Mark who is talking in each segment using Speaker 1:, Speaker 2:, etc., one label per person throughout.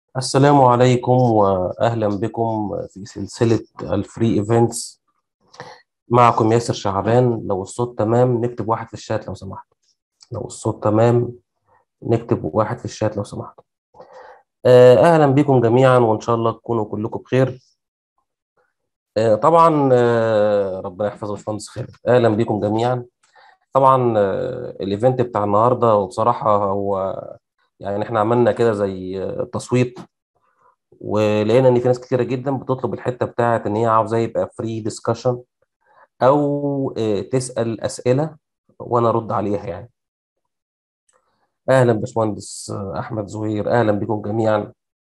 Speaker 1: السلام عليكم وأهلا بكم في سلسلة الفري ايفنتس معكم ياسر شعبان لو الصوت تمام نكتب واحد في الشات لو سمحت لو الصوت تمام نكتب واحد في الشات لو سمحت آه، أهلا بكم جميعا وإن شاء الله تكونوا كلكم بخير آه، طبعا آه، ربنا يحفظ باشمهندس خالد أهلا بكم جميعا طبعا آه، الايفنت بتاع النهارده وبصراحة هو يعني احنا عملنا كده زي آه، تصويت ولقينا ان في ناس كتيره جدا بتطلب الحته بتاعت ان هي عاوزاه يبقى فري ديسكشن او آه، تسال اسئله وانا ارد عليها يعني اهلا باشمهندس آه، احمد زهير اهلا بكم جميعا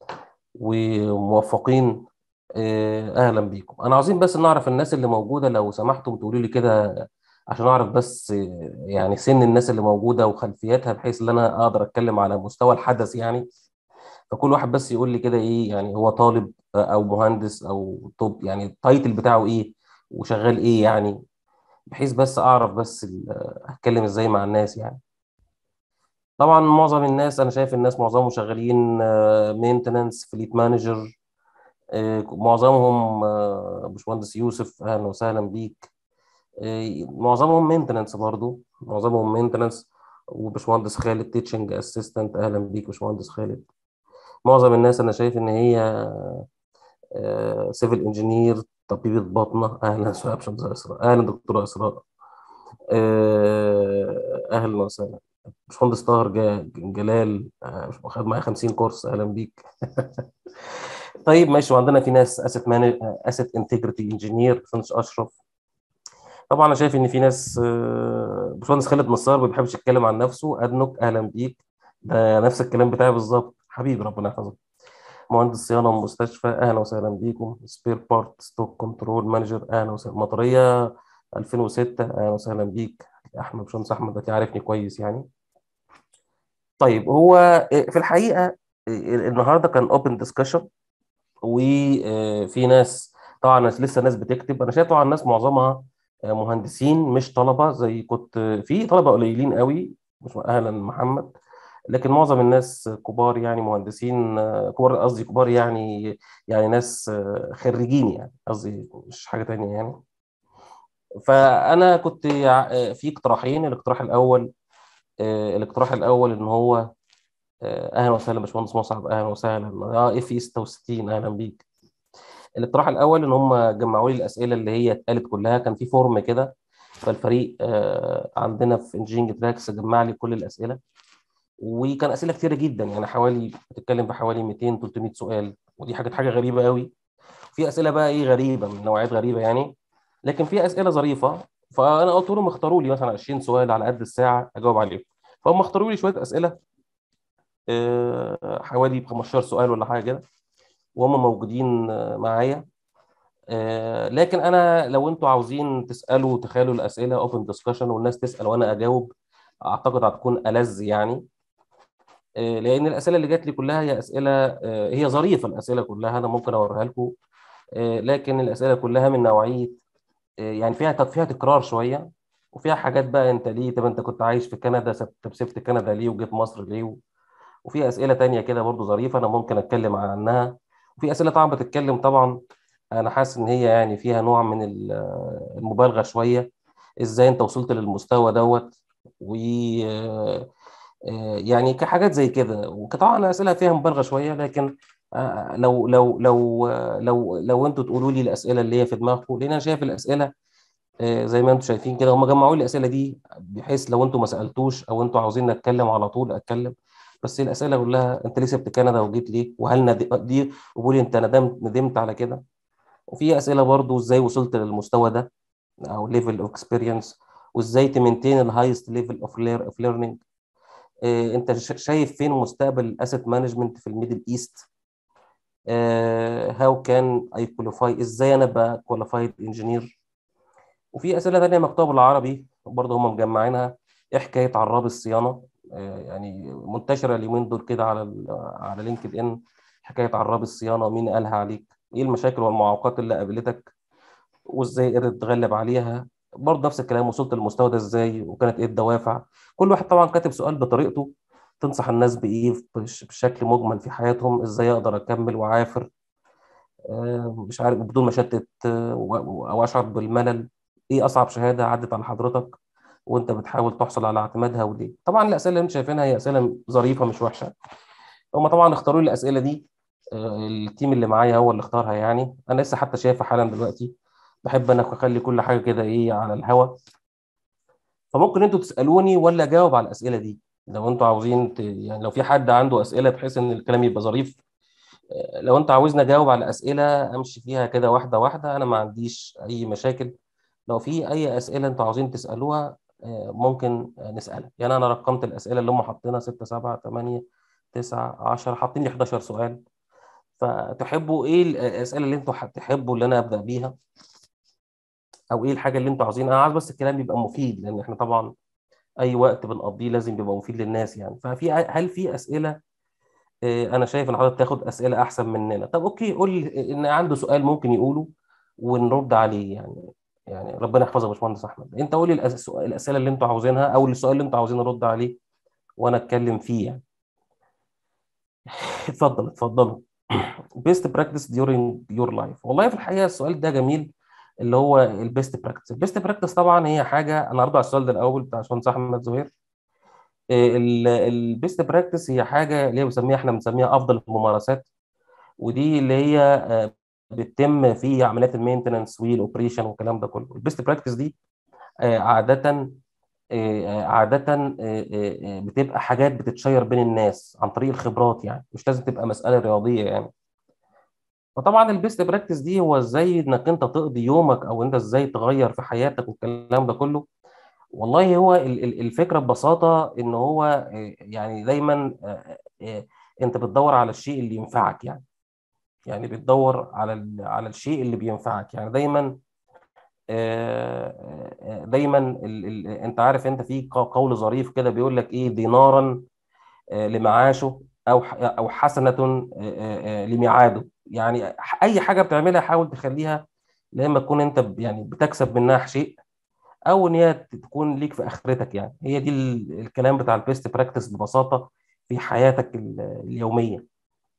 Speaker 1: وموفقين آه، اهلا بكم انا عاوزين بس نعرف الناس اللي موجوده لو سمحتم تقولوا لي كده عشان اعرف بس آه، يعني سن الناس اللي موجوده وخلفياتها بحيث ان انا اقدر اتكلم على مستوى الحدث يعني فكل واحد بس يقول لي كده ايه يعني هو طالب او مهندس او طب يعني التايتل بتاعه ايه وشغال ايه يعني بحيث بس اعرف بس ال- هتكلم ازاي مع الناس يعني طبعا معظم الناس انا شايف الناس معظمهم شغالين مينتننس فليت مانجر معظمهم آه، باشمهندس يوسف اهلا وسهلا بيك آه، معظمهم مينتننس برضو معظمهم مينتننس وباشمهندس خالد تيتشنج اسيستنت اهلا بيك باشمهندس خالد معظم الناس انا شايف ان هي سيفل انجينير طبيبة باطنة أهلا وسهلا باشمهندسة إسراء أهلا دكتورة إسراء آه، أهلا وسهلا باشمهندس طاهر جا- جلال آه، خد معايا 50 كورس أهلا بيك طيب ماشي وعندنا في ناس اسيت مان اسيت انتجريتي انجينير باشمهندس أشرف طبعا أنا شايف إن في ناس آه، باشمهندس خالد نصار ما بيحبش يتكلم عن نفسه أدنك أهلا بيك ده نفس الكلام بتاعي بالظبط حبيبي ربنا يحفظك مهندس صيانه مستشفى اهلا وسهلا بيكم سبير بارت ستوك كنترول مانجر اهلا وسهلا مطريه 2006 اهلا وسهلا بيك احمد باشمهندس احمد ده عارفني كويس يعني طيب هو في الحقيقه النهارده كان اوبن ديسكشن وفي ناس طبعا ناس لسه ناس بتكتب انا شايف طبعا الناس معظمها مهندسين مش طلبه زي كنت في طلبه قليلين قوي مش اهلا محمد لكن معظم الناس كبار يعني مهندسين آه، كبار قصدي كبار يعني يعني ناس آه، خريجين يعني قصدي مش حاجة تانية يعني فأنا كنت يع- آه، في اقتراحين الاقتراح الأول آه، الاقتراح الأول إن هو آه، أهلا وسهلا باشمهندس مصعب أهلا وسهلا اه اف اي 66 أهلا بيك الاقتراح الأول إن هم جمعوا لي الأسئلة اللي هي اتقالت كلها كان في فورم كده فالفريق آه، عندنا في انجينيرنج تراكس جمع لي كل الأسئلة وكان اسئله كتيره جدا يعني حوالي بتتكلم بحوالي 200 300 سؤال ودي حاجه حاجه غريبه قوي في اسئله بقى ايه غريبه من نوعيات غريبه يعني لكن في اسئله ظريفه فانا قلت لهم اختاروا لي مثلا 20 سؤال على قد الساعه اجاوب عليهم فهم اختاروا لي شويه اسئله آه، حوالي 15 سؤال ولا حاجه كده وهم موجودين آه، معايا آه، لكن انا لو انتوا عاوزين تسالوا تخيلوا الاسئله اوبن ديسكشن والناس تسال وانا اجاوب اعتقد هتكون ألذ يعني آه، لان الاسئله اللي جات لي كلها هي اسئله آه، هي ظريفه الاسئله كلها انا ممكن اوريها لكم آه، لكن الاسئله كلها من نوعيه آه، يعني فيها فيها تكرار شويه وفيها حاجات بقى انت ليه طب انت كنت عايش في كندا سبت طب سبت كندا ليه وجيت مصر ليه وفي اسئله تانية كده برضو ظريفه انا ممكن اتكلم عنها وفي اسئله طبعا بتتكلم طبعا انا حاسس ان هي يعني فيها نوع من ال- آه، المبالغه شويه ازاي انت وصلت للمستوى دوت و آه، آه، يعني كحاجات زي كده وطبعا اسئله فيها مبالغه شويه لكن آه، لو لو لو آه، لو لو انتوا تقولوا لي الاسئله اللي هي في دماغكم لان انا شايف الاسئله آه، زي ما انتوا شايفين كده هم جمعوا لي الاسئله دي بحيث لو انتوا ما سالتوش او انتوا عاوزين نتكلم على طول اتكلم بس الاسئله كلها انت ليه سبت كندا وجيت ليه وهل ند- دي وبقولي انت ندمت ندمت على كده وفي اسئله برضو ازاي وصلت للمستوى ده او ليفل اوف اكسبيرينس وازاي تمنتين الهايست ليفل اوف اوف ليرنينج آه، انت ش- شايف فين مستقبل الاسيت مانجمنت في الميدل ايست هاو كان اي كواليفاي ازاي انا ابقى كواليفايد انجينير وفي اسئله ثانيه مكتوبه بالعربي برضه هم مجمعينها ايه حكايه عراب الصيانه آه، يعني منتشره اليومين دول كده على ال- على لينكد ان حكايه عراب الصيانه مين قالها عليك ايه المشاكل والمعوقات اللي قابلتك وازاي قدرت تتغلب عليها برضه نفس الكلام وصلت للمستوى ده ازاي وكانت ايه الدوافع كل واحد طبعا كاتب سؤال بطريقته تنصح الناس بايه بش- بشكل مجمل في حياتهم ازاي اقدر اكمل واعافر آه، مش عارف بدون ما اشتت آه، و- او اشعر بالملل ايه اصعب شهاده عدت على حضرتك وانت بتحاول تحصل على اعتمادها وليه طبعا الاسئله اللي انت شايفينها هي اسئله ظريفه مش وحشه هم طبعا اختاروا لي الاسئله دي آه، التيم اللي معايا هو اللي اختارها يعني انا لسه حتى شايفها حالا دلوقتي بحب انا اخلي كل حاجه كده ايه على الهوا فممكن انتوا تسالوني ولا اجاوب على الاسئله دي لو انتوا عاوزين ت... يعني لو في حد عنده اسئله بحيث ان الكلام يبقى ظريف آه، لو انت عاوزني اجاوب على اسئله امشي فيها كده واحده واحده انا ما عنديش اي مشاكل لو في اي اسئله انتوا عاوزين تسالوها آه، ممكن آه، نسالها يعني انا رقمت الاسئله اللي هم حاطينها 6 7 8 9 10 حاطين لي 11 سؤال فتحبوا ايه الاسئله اللي انتوا هتحبوا اللي انا ابدا بيها او ايه الحاجه اللي انتوا عاوزينها انا عايز بس الكلام يبقى مفيد لان احنا طبعا اي وقت بنقضيه لازم يبقى مفيد للناس يعني ففي هل في اسئله آه، انا شايف ان حضرتك تاخد اسئله احسن مننا طب اوكي قول لي ان عنده سؤال ممكن يقوله ونرد عليه يعني يعني ربنا يحفظك يا باشمهندس احمد انت قول لي الأس- الاسئله اللي انتوا عاوزينها او السؤال اللي انتوا عاوزين نرد عليه وانا اتكلم فيه يعني اتفضل اتفضلوا بيست براكتس during your life والله في الحقيقه السؤال ده جميل اللي هو البيست براكتس البيست براكتس طبعا هي حاجه انا هرد على السؤال ده الاول بتاع باشمهندس احمد زهير البيست براكتس هي حاجه اللي هي بنسميها احنا بنسميها افضل الممارسات ودي اللي هي آه، بتتم في عمليات المينتننس والاوبريشن والكلام ده كله البيست براكتس دي آه، عاده آه، عادة آه، آه، آه، بتبقى حاجات بتتشير بين الناس عن طريق الخبرات يعني مش لازم تبقى مسألة رياضية يعني فطبعا البيست براكتس دي هو ازاي انك انت تقضي يومك او انت ازاي تغير في حياتك والكلام ده كله والله هو ال- ال- الفكرة ببساطة ان هو آه، يعني دايما آه، آه، انت بتدور على الشيء اللي ينفعك يعني يعني بتدور على ال- على الشيء اللي بينفعك يعني دايما آه، آه، دايما ال ال انت عارف انت في ق- قول ظريف كده بيقول لك ايه دينارا آه، لمعاشه او ح- او حسنه آه، آه، آه، لميعاده يعني ح- اي حاجه بتعملها حاول تخليها لا اما تكون انت ب- يعني بتكسب منها شيء او ان هي تكون ليك في اخرتك يعني هي دي ال- الكلام بتاع البيست براكتس ببساطه في حياتك ال- اليوميه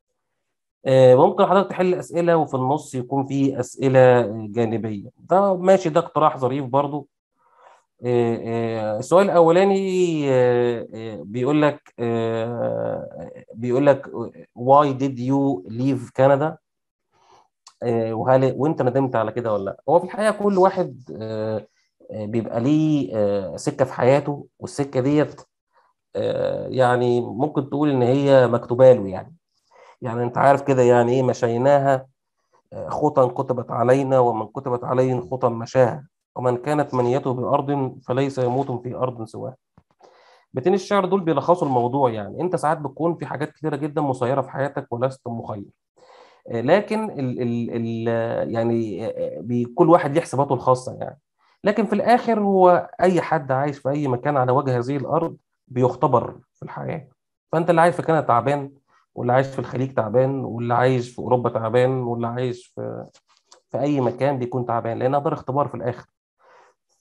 Speaker 1: آه، ممكن حضرتك تحل اسئله وفي النص يكون في اسئله جانبيه ده ماشي ده اقتراح ظريف برضو آه، آه، السؤال الاولاني آه، آه، بيقول لك آه، بيقول لك why did you leave Canada آه، وهل وانت ندمت على كده ولا لا هو في الحقيقه كل واحد آه، آه، بيبقى ليه آه، سكه في حياته والسكه ديت آه، يعني ممكن تقول ان هي مكتوبه له يعني يعني انت عارف كده يعني ايه مشيناها آه، خطا كتبت علينا ومن كتبت عليه خطا مشاها ومن كانت منيته بأرض فليس يموت في أرض سواها بيتين الشعر دول بيلخصوا الموضوع يعني انت ساعات بتكون في حاجات كتيرة جدا مسيرة في حياتك ولست مخير آه، لكن ال ال ال يعني آه، بي- كل واحد ليه حساباته الخاصة يعني لكن في الآخر هو أي حد عايش في أي مكان على وجه هذه الأرض بيختبر في الحياة فأنت اللي عايش في كندا تعبان واللي عايش في الخليج تعبان واللي عايش في أوروبا تعبان واللي عايش في في أي مكان بيكون تعبان لأن ده اختبار في الآخر ف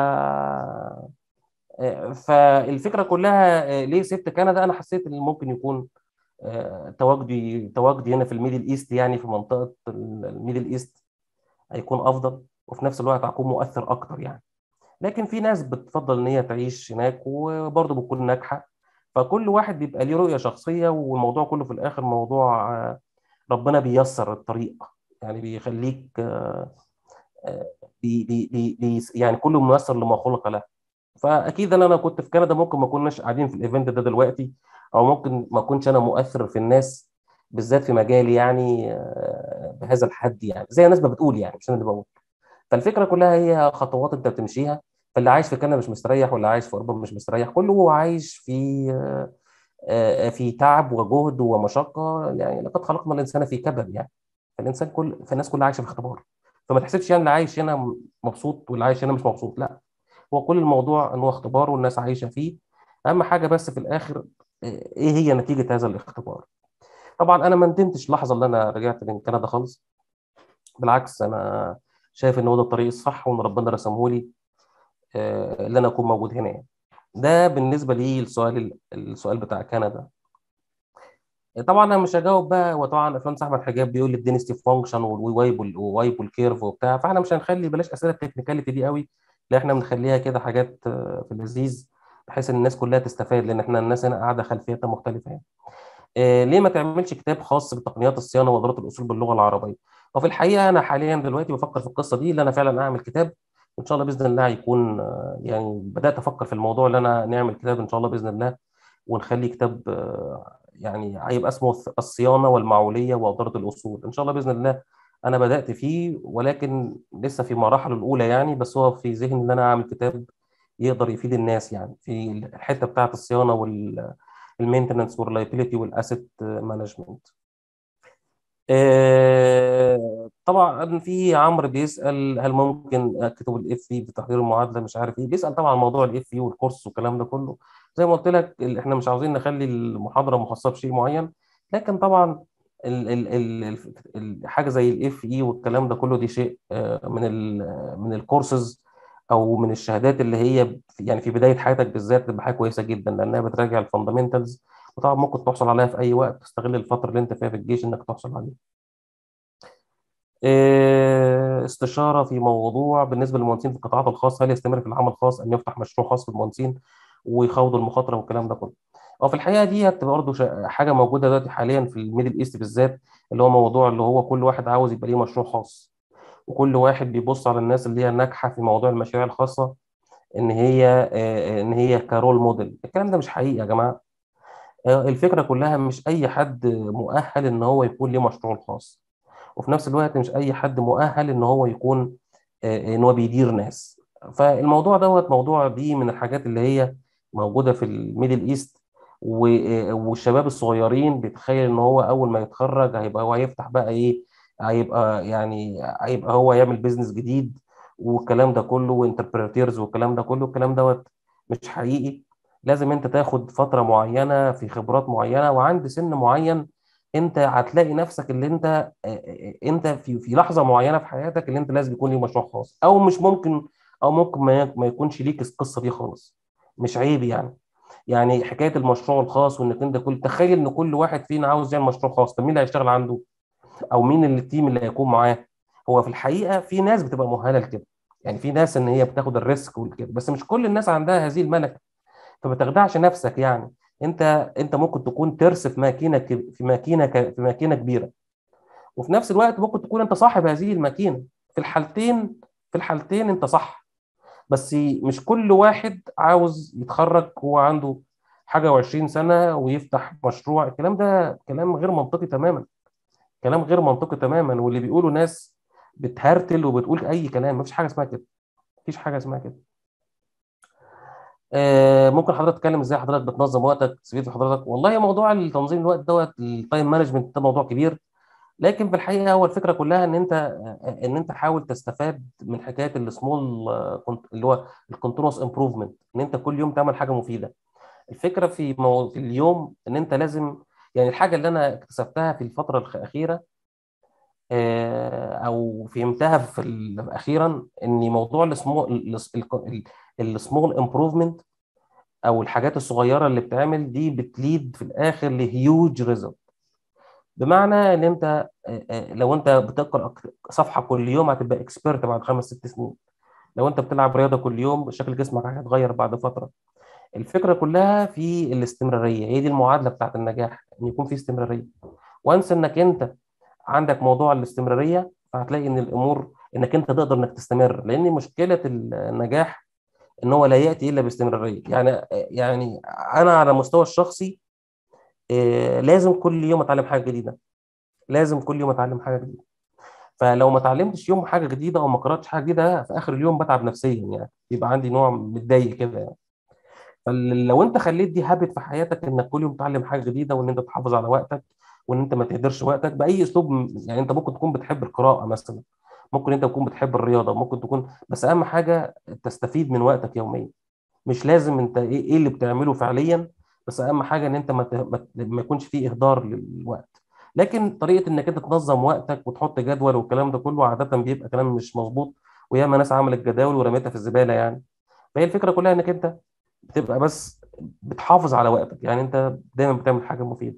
Speaker 1: فالفكرة كلها آه، ليه سبت كندا أنا حسيت إن ممكن يكون آه، تواجدي تواجدي هنا في الميدل ايست يعني في منطقة الميدل ايست هيكون أفضل وفي نفس الوقت هكون مؤثر أكتر يعني لكن في ناس بتفضل إن هي تعيش هناك وبرضه بتكون ناجحة فكل واحد بيبقى ليه رؤية شخصية والموضوع كله في الآخر موضوع آه، ربنا بيسر الطريق يعني بيخليك آه، آه، بي بي بي بي يعني كل ميسر لما خلق له فاكيد انا انا كنت في كندا ممكن ما كناش قاعدين في الايفنت ده دلوقتي او ممكن ما اكونش انا مؤثر في الناس بالذات في مجالي يعني آه، بهذا الحد يعني زي الناس ما بتقول يعني مش انا اللي بقول فالفكره كلها هي خطوات انت بتمشيها فاللي عايش في كندا مش مستريح واللي عايش في اوروبا مش مستريح كله عايش في آه، آه، في تعب وجهد ومشقه يعني لقد خلقنا الانسان في كبد يعني فالانسان كل فالناس كلها عايشه في اختبار فما تحسبش يعني اللي عايش هنا مبسوط واللي عايش هنا مش مبسوط لا هو كل الموضوع ان هو اختبار والناس عايشه فيه اهم حاجه بس في الاخر آه، ايه هي نتيجه هذا الاختبار طبعا انا ما ندمتش لحظه ان انا رجعت من كندا خالص بالعكس انا شايف ان هو ده الطريق الصح وان ربنا رسمه لي آه، ان انا اكون موجود هنا يعني ده بالنسبه لي السؤال السؤال بتاع كندا طبعا انا مش هجاوب بقى وطبعا افلام احمد حجاب بيقول لك دينستي فانكشن ووايب ووايب والكيرف وبتاع فاحنا مش هنخلي بلاش اسئله التكنيكاليتي دي قوي لا احنا بنخليها كده حاجات آه، في اللذيذ بحيث ان الناس كلها تستفاد لان احنا الناس هنا قاعده خلفيتها مختلفه يعني. آه ليه ما تعملش كتاب خاص بتقنيات الصيانه واداره الاصول باللغه العربيه؟ وفي الحقيقه انا حاليا دلوقتي بفكر في القصه دي اللي انا فعلا اعمل كتاب وان شاء الله باذن الله هيكون آه، يعني بدات افكر في الموضوع اللي انا نعمل كتاب ان شاء الله باذن الله ونخلي كتاب آه، يعني هيبقى اسمه الصيانه والمعوليه واداره الاصول ان شاء الله باذن الله انا بدات فيه ولكن لسه في مراحله الاولى يعني بس هو في ذهني ان انا اعمل كتاب يقدر يفيد الناس يعني في الحته بتاعه الصيانه والمينتننس واللايبيليتي والاسيت مانجمنت طبعا في عمرو بيسال هل ممكن اكتب الاف في بتحضير المعادله مش عارف ايه بيسال طبعا موضوع الاف في والكورس والكلام ده كله زي ما قلت لك احنا مش عاوزين نخلي المحاضره مخصصه بشيء معين لكن طبعا ال ال ال حاجه زي الاف اي والكلام ده كله دي شيء آه، من ال من الكورسز او من الشهادات اللي هي يعني في بدايه حياتك بالذات تبقى حاجه كويسه جدا لانها بتراجع الفاندمنتالز وطبعا ممكن تحصل عليها في اي وقت تستغل الفتره اللي انت فيها في الجيش انك تحصل عليها آه، استشاره في موضوع بالنسبه للمهندسين في القطاعات الخاصه هل يستمر في العمل الخاص ام يفتح مشروع خاص بالمهندسين ويخوضوا المخاطره والكلام ده كله او في الحقيقه دي هتبقى برضه حاجه موجوده دلوقتي حاليا في الميدل ايست بالذات اللي هو موضوع اللي هو كل واحد عاوز يبقى ليه مشروع خاص وكل واحد بيبص على الناس اللي هي ناجحه في موضوع المشاريع الخاصه ان هي آه، ان هي كرول موديل الكلام ده مش حقيقي يا جماعه آه، الفكره كلها مش اي حد مؤهل ان هو يكون ليه مشروع خاص وفي نفس الوقت مش اي حد مؤهل ان هو يكون آه، ان هو بيدير ناس فالموضوع دوت موضوع دي من الحاجات اللي هي موجوده في الميدل ايست والشباب الصغيرين بيتخيل ان هو اول ما يتخرج هيبقى هو هيفتح بقى ايه هيبقى يعني هيبقى هو يعمل بيزنس جديد والكلام ده كله وانتربريتيرز والكلام ده كله الكلام دوت مش حقيقي لازم انت تاخد فتره معينه في خبرات معينه وعند سن معين انت هتلاقي نفسك اللي انت انت في في لحظه معينه في حياتك اللي انت لازم يكون لي مشروع خاص او مش ممكن او ممكن ما يكونش ليك القصه دي خالص مش عيب يعني يعني حكايه المشروع الخاص وانك انت كل تخيل ان كل واحد فينا عاوز يعمل مشروع خاص طب مين اللي هيشتغل عنده او مين التيم اللي هيكون معاه هو في الحقيقه في ناس بتبقى مؤهله لكده يعني في ناس ان هي بتاخد الريسك وكده بس مش كل الناس عندها هذه الملكه فما تخدعش نفسك يعني انت انت ممكن تكون ترس في ماكينه في ماكينه في ماكينه كبيره وفي نفس الوقت ممكن تكون انت صاحب هذه الماكينه في الحالتين في الحالتين انت صح بس مش كل واحد عاوز يتخرج هو عنده حاجه و20 سنه ويفتح مشروع الكلام ده كلام غير منطقي تماما كلام غير منطقي تماما واللي بيقوله ناس بتهرتل وبتقول اي كلام مفيش حاجه اسمها كده مفيش حاجه اسمها كده آه ممكن حضرتك تتكلم ازاي حضرتك بتنظم وقتك سبيل حضرتك والله موضوع التنظيم الوقت دوت التايم مانجمنت ده موضوع كبير لكن في الحقيقه هو الفكره كلها ان انت ان انت حاول تستفاد من حكايه السمول اللي هو الكونتينوس امبروفمنت ان انت كل يوم تعمل حاجه مفيده الفكره في مو... في اليوم ان انت لازم يعني الحاجه اللي انا اكتسبتها في الفتره الاخيره آه، او فهمتها في اخيرا ان موضوع السمول السمول امبروفمنت او الحاجات الصغيره اللي بتعمل دي بتليد في الاخر لهيوج ريزلت بمعنى ان انت آه، آه، لو انت بتقرا صفحه كل يوم هتبقى اكسبيرت بعد خمس ست سنين لو انت بتلعب رياضه كل يوم شكل جسمك هيتغير بعد فتره الفكره كلها في الاستمراريه هي دي المعادله بتاعت النجاح ان يكون في استمراريه وانس انك انت عندك موضوع الاستمراريه فهتلاقي ان الامور انك انت تقدر انك تستمر لان مشكله النجاح ان هو لا ياتي الا باستمراريه يعني يعني انا على المستوى الشخصي آه، لازم كل يوم اتعلم حاجه جديده لازم كل يوم اتعلم حاجه جديده فلو ما اتعلمتش يوم حاجه جديده او ما قراتش حاجه جديده في اخر اليوم بتعب نفسيا يعني يبقى عندي نوع متضايق كده يعني فلو انت خليت دي هابت في حياتك انك كل يوم تتعلم حاجه جديده وان انت تحافظ على وقتك وان انت ما تهدرش وقتك باي اسلوب يعني انت ممكن تكون بتحب القراءه مثلا ممكن انت تكون بتحب الرياضه ممكن تكون بس اهم حاجه تستفيد من وقتك يوميا مش لازم انت ايه, إيه اللي بتعمله فعليا بس اهم حاجه ان انت ما, ما يكونش فيه اهدار للوقت لكن طريقه انك انت تنظم وقتك وتحط جدول والكلام ده كله عاده بيبقى كلام مش مظبوط وياما ناس عملت جداول ورميتها في الزباله يعني فهي الفكره كلها انك انت بتبقى بس بتحافظ على وقتك يعني انت دايما بتعمل حاجه مفيده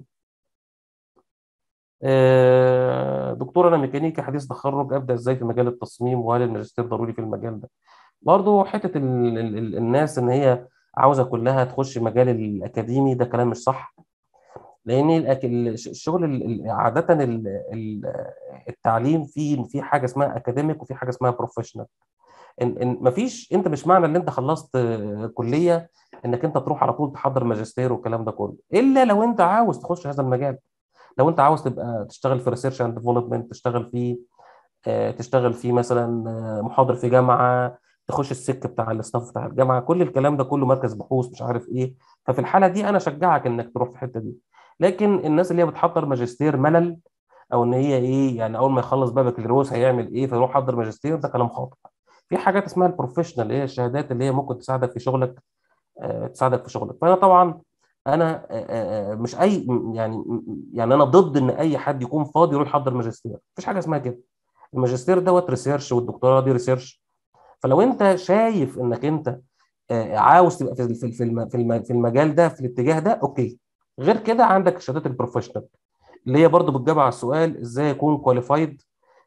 Speaker 1: آه، دكتور انا ميكانيكي حديث تخرج ابدا ازاي في مجال التصميم وهل الماجستير ضروري في المجال ده برضو حته ال ال ال الناس ان هي عاوزه كلها تخش مجال الاكاديمي ده كلام مش صح لان الأك- الشغل ال- ال- عاده ال- ال- التعليم فيه في حاجه اسمها اكاديميك وفي حاجه اسمها بروفيشنال ان ان مفيش انت مش معنى ان انت خلصت آه، كليه انك انت تروح على طول تحضر ماجستير والكلام ده كله الا لو انت عاوز تخش هذا المجال لو انت عاوز تبقى تشتغل في ريسيرش اند ديفلوبمنت تشتغل فيه آه، تشتغل فيه مثلا آه، محاضر في جامعه تخش السك بتاع الاستاف بتاع الجامعه كل الكلام ده كله مركز بحوث مش عارف ايه ففي الحاله دي انا اشجعك انك تروح في الحته دي لكن الناس اللي هي بتحضر ماجستير ملل او ان هي ايه يعني اول ما يخلص بقى بكالوريوس هيعمل ايه فيروح يحضر ماجستير ده كلام خاطئ في حاجات اسمها البروفيشنال اللي هي الشهادات اللي هي ممكن تساعدك في شغلك آه، تساعدك في شغلك فانا طبعا انا آه، آه، مش اي يعني يعني انا ضد ان اي حد يكون فاضي يروح يحضر ماجستير مفيش حاجه اسمها كده الماجستير دوت ريسيرش والدكتوراه دي ريسيرش فلو انت شايف انك انت آه، عاوز تبقى في في في الم- في الم- في المجال ده في الاتجاه ده اوكي غير كده عندك شهادات البروفيشنال اللي هي برضو بتجاوب على السؤال ازاي اكون كواليفايد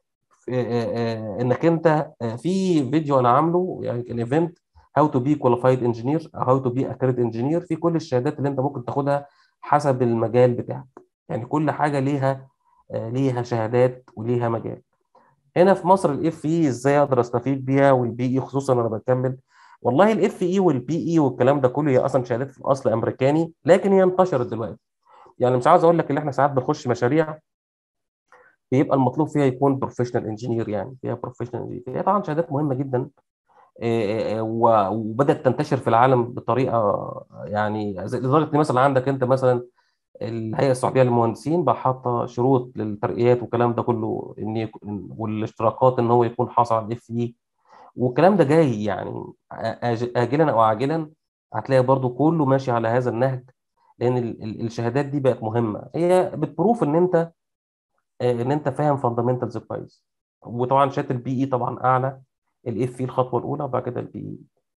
Speaker 1: انك انت آه، في فيديو انا عامله يعني كان ايفنت هاو تو بي كواليفايد انجينير او هاو تو بي اكريت انجينير في كل الشهادات اللي انت ممكن تاخدها حسب المجال بتاعك يعني كل حاجه ليها آه، ليها شهادات وليها مجال هنا في مصر الاف اي ازاي اقدر استفيد بيها والبي اي خصوصا انا بكمل والله الاف اي والبي اي والكلام ده كله هي اصلا شهادات في الاصل امريكاني لكن هي انتشرت دلوقتي يعني مش عاوز اقول لك ان احنا ساعات بنخش مشاريع بيبقى المطلوب فيها يكون بروفيشنال انجينير يعني فيها بروفيشنال انجينير هي طبعا شهادات مهمه جدا آه، آه، و- وبدات تنتشر في العالم بطريقه يعني زي- لدرجه ان مثلا عندك انت مثلا الهيئه السعوديه للمهندسين بقى حاطه شروط للترقيات والكلام ده كله ان يك- والاشتراكات ان هو يكون حاصل على الاف اي والكلام ده جاي يعني آج- آجلا أو عاجلا هتلاقي برضو كله ماشي على هذا النهج لأن ال- ال- الشهادات دي بقت مهمة هي بتبروف إن أنت آه، إن أنت فاهم فاندامنتالز كويس وطبعا شهادة البي إي طبعا أعلى الاف اي الخطوة الأولى وبعد كده البي إي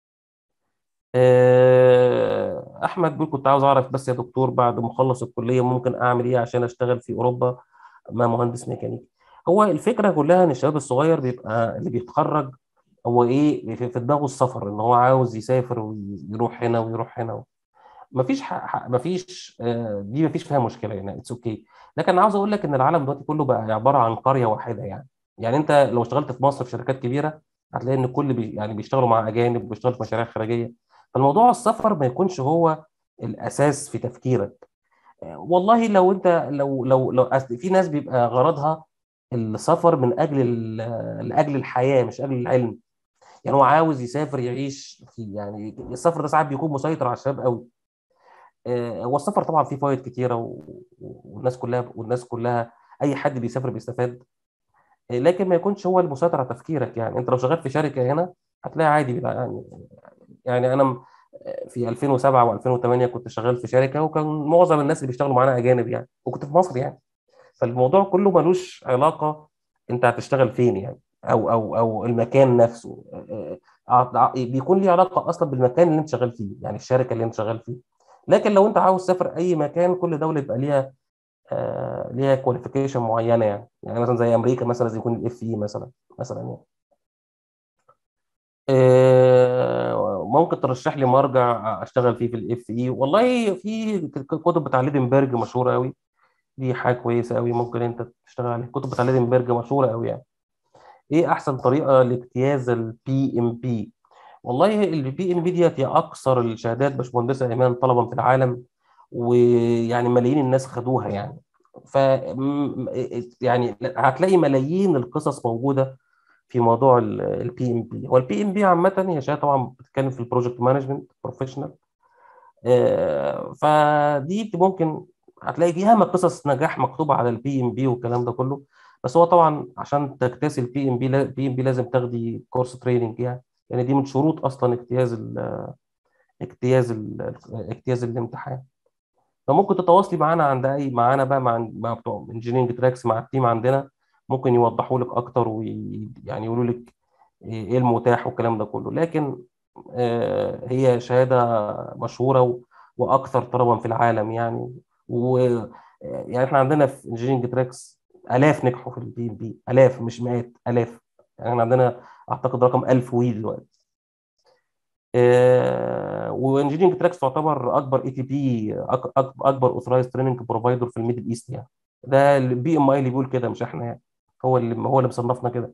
Speaker 1: أحمد بيقول كنت عاوز أعرف بس يا دكتور بعد ما أخلص الكلية ممكن أعمل إيه عشان أشتغل في أوروبا مع مهندس ميكانيكي هو الفكرة كلها إن الشباب الصغير بيبقى اللي بيتخرج هو ايه في في دماغه السفر ان هو عاوز يسافر ويروح هنا ويروح هنا مفيش ح... ح- مفيش آه، دي مفيش فيها مشكله يعني اتس اوكي لكن انا عاوز اقول لك ان العالم دلوقتي كله بقى عباره عن قريه واحده يعني يعني انت لو اشتغلت في مصر في شركات كبيره هتلاقي ان الكل بي... يعني بيشتغلوا مع اجانب وبيشتغلوا في مشاريع خارجيه فالموضوع السفر ما يكونش هو الاساس في تفكيرك آه، والله لو انت لو لو لو أصل في ناس بيبقى غرضها السفر من اجل ال- لاجل الحياه مش اجل العلم يعني هو عاوز يسافر يعيش في يعني السفر ده ساعات بيكون مسيطر على الشباب قوي آه، هو السفر طبعا فيه فوائد كتيره و- والناس كلها والناس كلها اي حد بيسافر بيستفاد آه، لكن ما يكونش هو المسيطر على تفكيرك يعني انت لو شغال في شركه هنا هتلاقي عادي بيبقى يعني يعني انا م- في 2007 و2008 كنت شغال في شركه وكان معظم الناس اللي بيشتغلوا معانا اجانب يعني وكنت في مصر يعني فالموضوع كله ملوش علاقه انت هتشتغل فين يعني او او او المكان نفسه آه، آه، آه، بيكون ليه علاقه اصلا بالمكان اللي انت شغال فيه يعني الشركه اللي انت شغال فيه لكن لو انت عاوز تسافر اي مكان كل دوله يبقى ليها آه ليها كواليفيكيشن معينه يعني يعني مثلا زي امريكا مثلا زي يكون الاف اي مثلا مثلا يعني آه ممكن ترشح لي مرجع اشتغل فيه في الاف اي والله في كتب بتاع ليدنبرج مشهوره قوي دي حاجه كويسه قوي ممكن انت تشتغل عليها الكتب بتاع ليدنبرج مشهوره قوي يعني ايه احسن طريقه لاجتياز البي ام بي والله البي ام بي ديت هي اكثر الشهادات باشمهندسه ايمان طلبا في العالم ويعني ملايين الناس خدوها يعني ف م- يعني هتلاقي ملايين القصص موجوده في موضوع البي ام بي هو البي ام بي عامه هي شهاده طبعا بتتكلم في البروجكت مانجمنت بروفيشنال فدي ممكن هتلاقي فيها ما قصص نجاح مكتوبه على البي ام بي والكلام ده كله بس هو طبعا عشان تجتاز البي ام بي البي ام بي لازم تاخدي كورس تريننج يعني يعني دي من شروط اصلا اجتياز ال اجتياز ال اجتياز الامتحان فممكن تتواصلي معانا عند اي معانا بقى مع مع بتوع انجينيرنج تراكس مع التيم عندنا ممكن يوضحوا لك اكتر ويعني يقولوا لك ايه المتاح والكلام ده كله لكن هي شهاده مشهوره واكثر طلبا في العالم يعني و يعني احنا عندنا في انجينيرنج تراكس الاف نجحوا في البي ام بي الاف مش مئات الاف يعني احنا عندنا اعتقد رقم 1000 وي دلوقتي وانجينيرنج تراكس تعتبر اكبر اي تي بي اكبر اوثرايز تريننج بروفايدر في الميدل ايست يعني ده البي ام اي اللي بيقول كده مش احنا يعني هو اللي هو اللي مصنفنا كده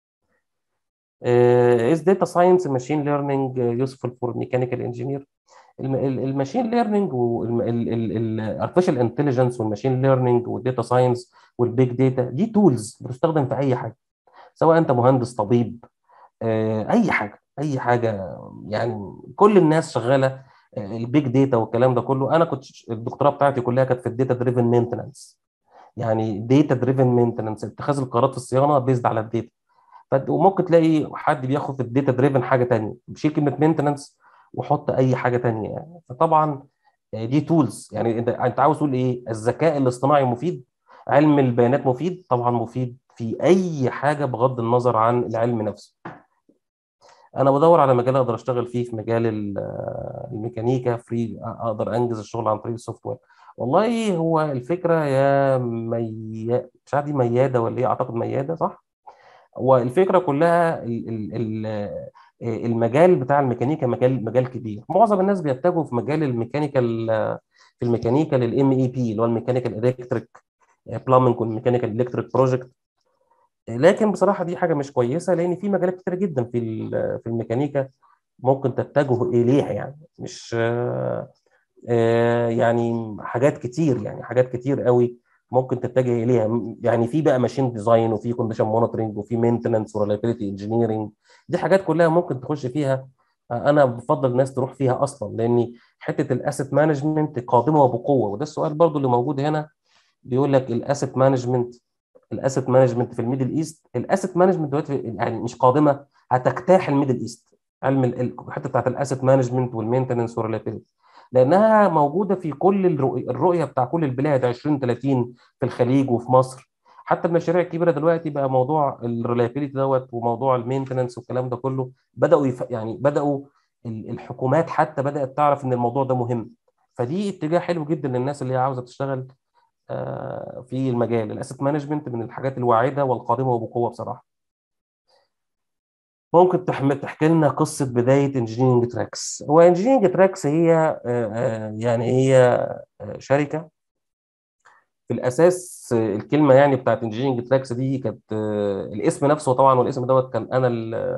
Speaker 1: از داتا ساينس ماشين ليرنينج يوسفول فور ميكانيكال انجينير الماشين ليرنينج والارتفيشال انتليجنس والماشين ليرنينج والداتا ساينس والبيج داتا دي تولز بتستخدم في اي حاجه سواء انت مهندس طبيب اي حاجه اي حاجه يعني كل الناس شغاله البيج داتا والكلام ده كله انا كنت الدكتوراه بتاعتي كلها كانت في الداتا دريفن مينتننس يعني داتا دريفن مينتننس اتخاذ القرارات في الصيانه بيزد على الداتا وممكن تلاقي حد بياخد في الداتا دريفن حاجه ثانيه بشيل كلمه مينتننس وحط اي حاجه ثانيه يعني فطبعا دي تولز يعني انت انت عاوز تقول ايه الذكاء الاصطناعي مفيد علم البيانات مفيد طبعا مفيد في اي حاجه بغض النظر عن العلم نفسه انا بدور على مجال اقدر اشتغل فيه في مجال الميكانيكا فري اقدر انجز الشغل عن طريق السوفت وير والله هو الفكره يا مي... مش عارف دي مياده ولا ايه اعتقد مياده صح هو الفكره كلها ال... ال... ال... المجال بتاع الميكانيكا مجال مجال كبير معظم الناس بيتجهوا في مجال الميكانيكال في الميكانيكا للام اي بي اللي هو الميكانيكال الكتريك بلامنج والميكانيكال الكتريك بروجكت لكن بصراحه دي حاجه مش كويسه لان في مجالات كتير جدا في في الميكانيكا ممكن تتجه اليها يعني مش يعني حاجات كتير يعني حاجات كتير قوي ممكن تتجه اليها يعني في بقى ماشين ديزاين وفي كونديشن مونيتورنج وفي مينتننس وريلابيلتي انجينيرنج دي حاجات كلها ممكن تخش فيها انا بفضل الناس تروح فيها اصلا لان حته الاسيت مانجمنت قادمه وبقوه وده السؤال برضو اللي موجود هنا بيقول لك الاسيت مانجمنت الاسيت مانجمنت في الميدل ايست الاسيت مانجمنت دلوقتي يعني مش قادمه هتجتاح الميدل ايست علم الحته بتاعت الاسيت مانجمنت والمينتننس والريلابيلتي لانها موجوده في كل الرؤيه بتاع كل البلاد 20 30 في الخليج وفي مصر حتى المشاريع الكبيره دلوقتي بقى موضوع الريلابيلتي دوت وموضوع المينتننس والكلام ده كله بداوا يف... يعني بداوا الحكومات حتى بدات تعرف ان الموضوع ده مهم فدي اتجاه حلو جدا للناس اللي هي عاوزه تشتغل في المجال الاسيت مانجمنت من الحاجات الواعده والقادمه وبقوه بصراحه ممكن تحكي لنا قصه بدايه انجينيرنج تراكس هو انجينيرنج تراكس هي يعني هي شركه في الاساس الكلمه يعني بتاعت انجينيرنج تراكس دي كانت الاسم نفسه طبعا والاسم دوت كان انا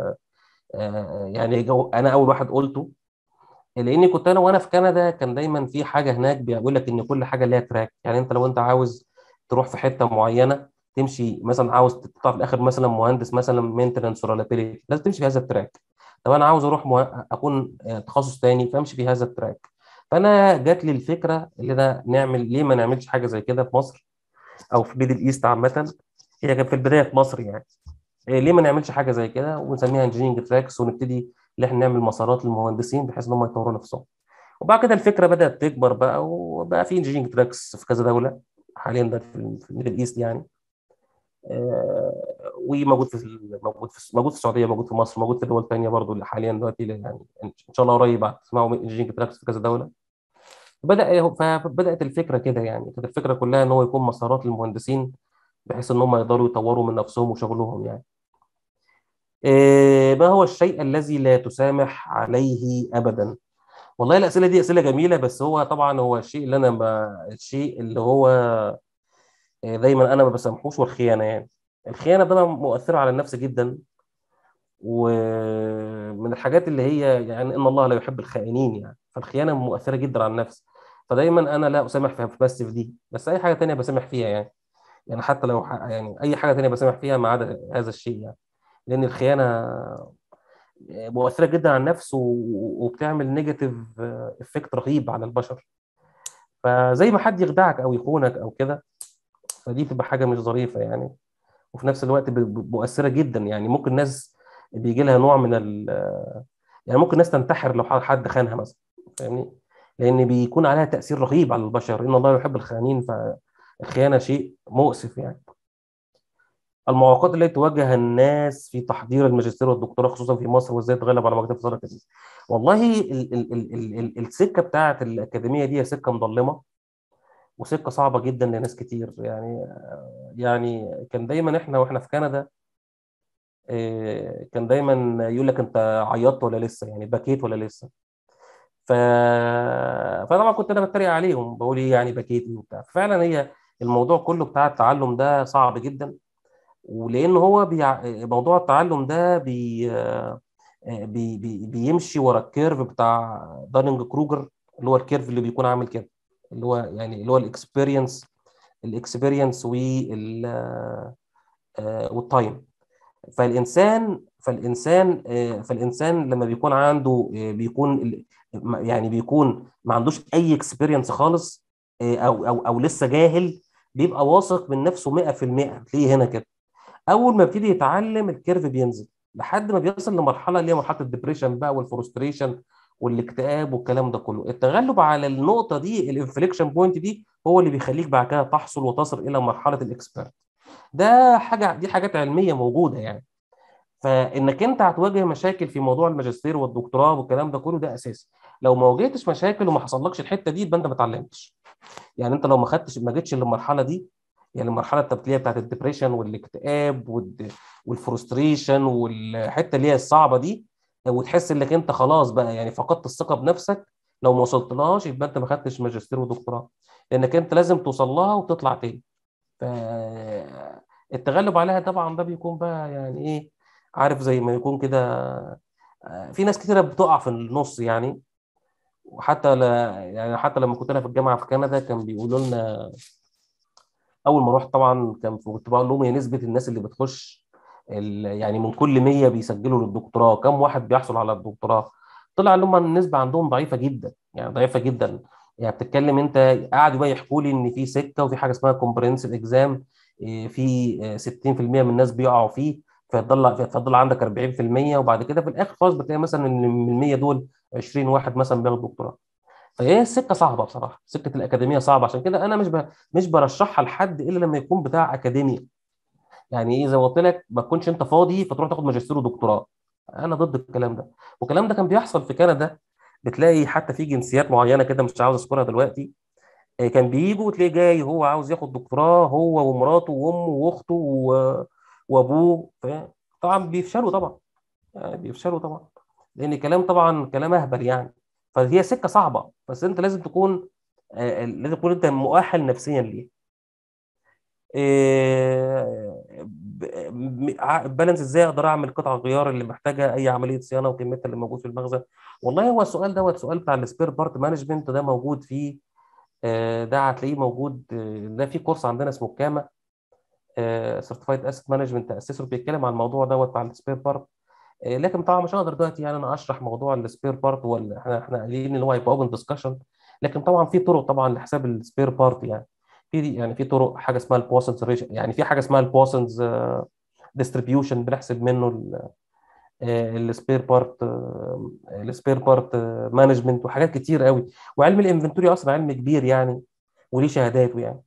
Speaker 1: يعني انا اول واحد قلته لاني كنت انا وانا في كندا كان دايما في حاجه هناك بيقول لك ان كل حاجه ليها تراك يعني انت لو انت عاوز تروح في حته معينه تمشي مثلا عاوز تطلع في الاخر مثلا مهندس مثلا مينتننس وريلابيلتي لازم تمشي في هذا التراك طب انا عاوز اروح مه... اكون تخصص تاني فامشي في هذا التراك فانا جات لي الفكره اللي انا نعمل ليه ما نعملش حاجه زي كده في مصر او في ميدل ايست عامه هي كانت في البدايه في مصر يعني ليه ما نعملش حاجه زي كده ونسميها انجينيرنج تراكس ونبتدي ان احنا نعمل مسارات للمهندسين بحيث ان هم يطوروا نفسهم وبعد كده الفكره بدات تكبر بقى وبقى في انجينيرنج تراكس في كذا دوله حاليا ده في الميدل ايست يعني آه وموجود في موجود في موجود في السعوديه موجود في مصر موجود في دول ثانيه برضو اللي حاليا دلوقتي يعني ان شاء الله قريب هتسمعوا انجينيرنج تراكس في كذا دوله بدا فبدات الفكره كده يعني كانت الفكره كلها ان هو يكون مسارات للمهندسين بحيث ان هم يقدروا يطوروا من نفسهم وشغلهم يعني ما هو الشيء الذي لا تسامح عليه ابدا والله الاسئله دي اسئله جميله بس هو طبعا هو الشيء اللي انا ما الشيء اللي هو دايما انا ما بسامحوش والخيانه يعني الخيانه ده مؤثره على النفس جدا ومن الحاجات اللي هي يعني ان الله لا يحب الخائنين يعني فالخيانه مؤثره جدا على النفس فدايما انا لا اسامح في بس في دي بس اي حاجه تانية بسامح فيها يعني يعني حتى لو يعني اي حاجه تانية بسامح فيها ما عدا هذا الشيء يعني لان الخيانه مؤثره جدا على النفس وبتعمل نيجاتيف افكت رهيب على البشر فزي ما حد يخدعك او يخونك او كده فدي بتبقى حاجه مش ظريفه يعني وفي نفس الوقت مؤثره جدا يعني ممكن ناس بيجي لها نوع من ال يعني ممكن ناس تنتحر لو حد خانها مثلا فاهمني لان بيكون عليها تاثير رهيب على البشر ان الله يحب الخائنين فالخيانه شيء مؤسف يعني المعوقات التي تواجه الناس في تحضير الماجستير والدكتوراه خصوصا في مصر وازاي تغلب على مجال الفصول الاكاديميه والله ال ال ال ال ال السكه بتاعه الاكاديميه دي هي سكه مظلمه وسكه صعبه جدا لناس كتير يعني يعني كان دايما احنا واحنا في كندا كان دايما يقول لك انت عيطت ولا لسه يعني بكيت ولا لسه ف... فطبعا كنت انا بتريق عليهم بقول ايه يعني بكيتي وبتاع فعلا هي الموضوع كله بتاع التعلم ده صعب جدا ولان هو بيع... موضوع التعلم ده بي... بي... بي... بيمشي ورا الكيرف بتاع دانينج كروجر اللي هو الكيرف اللي بيكون عامل كده اللي هو يعني اللي هو الاكسبيرينس الاكسبيرينس وال والتايم فالانسان فالانسان فالانسان لما بيكون عنده بيكون يعني بيكون ما عندوش اي اكسبيرينس خالص او او او لسه جاهل بيبقى واثق من نفسه 100% تلاقيه هنا كده اول ما بيبتدي يتعلم الكيرف بينزل لحد ما بيوصل لمرحله اللي هي مرحله الدبريشن بقى والفرستريشن والاكتئاب والكلام ده كله التغلب على النقطه دي الانفليكشن بوينت دي هو اللي بيخليك بعد كده تحصل وتصل الى مرحله الاكسبيرت ده حاجه دي حاجات علميه موجوده يعني فانك انت هتواجه مشاكل في موضوع الماجستير والدكتوراه والكلام ده كله ده اساسي لو ما واجهتش مشاكل وما حصلكش الحته دي يبقى انت ما اتعلمتش يعني انت لو ما خدتش ما جيتش للمرحله دي يعني المرحله التبديليه بتاعت الدبريشن والاكتئاب والفرستريشن والحته اللي هي الصعبه دي وتحس انك انت خلاص بقى يعني فقدت الثقه بنفسك لو ما وصلتلهاش يبقى انت ما خدتش ماجستير ودكتوراه لانك انت لازم توصل لها وتطلع تاني فالتغلب عليها طبعا ده بيكون بقى يعني ايه عارف زي ما يكون كده في ناس كتيره بتقع في النص يعني وحتى لا يعني حتى لما كنت انا في الجامعه في كندا كان بيقولوا لنا اول ما رحت طبعا كان كنت بقول لهم هي نسبه الناس اللي بتخش يعني من كل 100 بيسجلوا للدكتوراه كم واحد بيحصل على الدكتوراه طلع لهم النسبه عندهم ضعيفه جدا يعني ضعيفه جدا يعني بتتكلم انت قعدوا بقى يحكوا لي ان في سكه وفي حاجه اسمها كومبرينسيف اكزام في 60% من الناس بيقعوا فيه فيضل فيضل عندك 40% وبعد كده في الاخر خالص بتلاقي مثلا ان من ال 100 دول 20 واحد مثلا بياخدوا دكتوراه فهي السكه صعبه بصراحه سكه الاكاديميه صعبه عشان كده انا مش ب... مش برشحها لحد الا لما يكون بتاع اكاديميا يعني ايه زي ما قلت لك ما تكونش انت فاضي فتروح تاخد ماجستير ودكتوراه انا ضد الكلام ده والكلام ده كان بيحصل في كندا بتلاقي حتى في جنسيات معينه كده مش عاوز اذكرها دلوقتي كان بيجوا وتلاقيه جاي هو عاوز ياخد دكتوراه هو ومراته وامه واخته و... وابوه طبعا بيفشلوا طبعا يعني بيفشلوا طبعا لان كلام طبعا كلام اهبل يعني فهي سكه صعبه بس انت لازم تكون لازم تكون انت مؤهل نفسيا ليه بالانس ازاي اقدر اعمل قطع غيار اللي محتاجه اي عمليه صيانه وكميتها اللي موجود في المخزن والله هو السؤال دوت سؤال بتاع السبير بارت مانجمنت ده موجود فيه ده هتلاقيه موجود ده في كورس عندنا اسمه كاما سيرتيفايد اسيت مانجمنت اسيسور بيتكلم عن الموضوع دوت بتاع السبير بارت لكن طبعا مش هقدر دلوقتي يعني انا اشرح موضوع السبير بارت ولا احنا احنا قايلين ان هو هيبقى اوبن ديسكشن لكن طبعا في طرق طبعا لحساب السبير بارت يعني في يعني في طرق حاجه اسمها البوسنز يعني في حاجه اسمها البوسنز ديستريبيوشن بنحسب منه السبير بارت السبير بارت مانجمنت وحاجات كتير قوي وعلم الانفنتوري اصلا علم كبير يعني وليه شهاداته يعني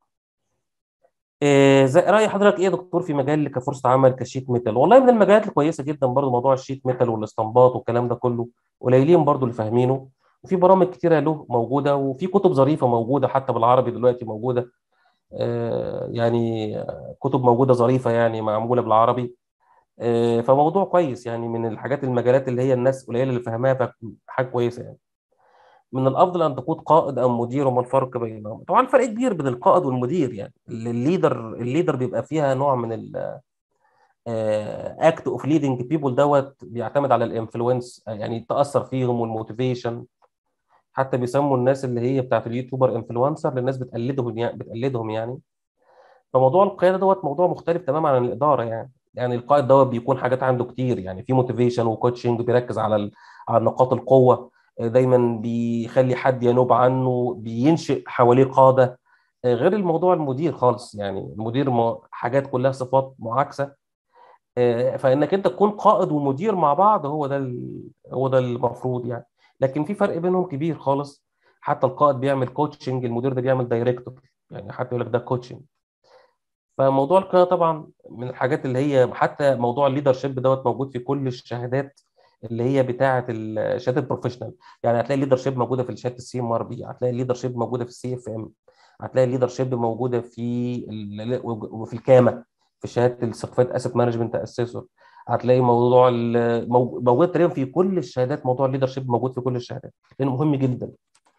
Speaker 1: إيه زي راي حضرتك ايه يا دكتور في مجال كفرصه عمل كشيت ميتال والله من المجالات الكويسه جدا برضو موضوع الشيت ميتال والاستنباط والكلام ده كله قليلين برضو اللي فاهمينه وفي برامج كتيره له موجوده وفي كتب ظريفه موجوده حتى بالعربي دلوقتي موجوده آه يعني كتب موجوده ظريفه يعني معموله بالعربي آه فموضوع كويس يعني من الحاجات المجالات اللي هي الناس قليله اللي فاهماها حاجه كويسه يعني من الافضل ان تكون قائد او مدير وما الفرق بينهم طبعا فرق كبير بين القائد والمدير يعني الليدر الليدر بيبقى فيها نوع من ال اكت اوف ليدنج بيبول دوت بيعتمد على الانفلونس يعني تاثر فيهم والموتيفيشن حتى بيسموا الناس اللي هي بتاعت اليوتيوبر انفلونسر للناس بتقلدهم يعني بتقلدهم يعني فموضوع القياده دوت موضوع مختلف تماما عن الاداره يعني يعني القائد دوت بيكون حاجات عنده كتير يعني في موتيفيشن وكوتشنج بيركز على على نقاط القوه دايما بيخلي حد ينوب عنه بينشئ حواليه قاده غير الموضوع المدير خالص يعني المدير حاجات كلها صفات معاكسه فانك انت تكون قائد ومدير مع بعض هو ده هو ده المفروض يعني لكن في فرق بينهم كبير خالص حتى القائد بيعمل كوتشنج المدير ده بيعمل دايركتور يعني حتى يقول لك ده كوتشنج فموضوع القياده طبعا من الحاجات اللي هي حتى موضوع الليدر شيب دوت موجود في كل الشهادات اللي هي بتاعه الشهادات البروفيشنال يعني هتلاقي الليدر شيب موجوده في شهاده السي ام ار بي هتلاقي الليدر شيب موجوده في السي اف ام هتلاقي الليدر شيب موجوده في وفي الكامه في شهاده السيرتيفايد اسيت مانجمنت اسيسور هتلاقي موضوع موجود تقريبا في كل الشهادات موضوع الليدر شيب موجود في كل الشهادات لانه مهم جدا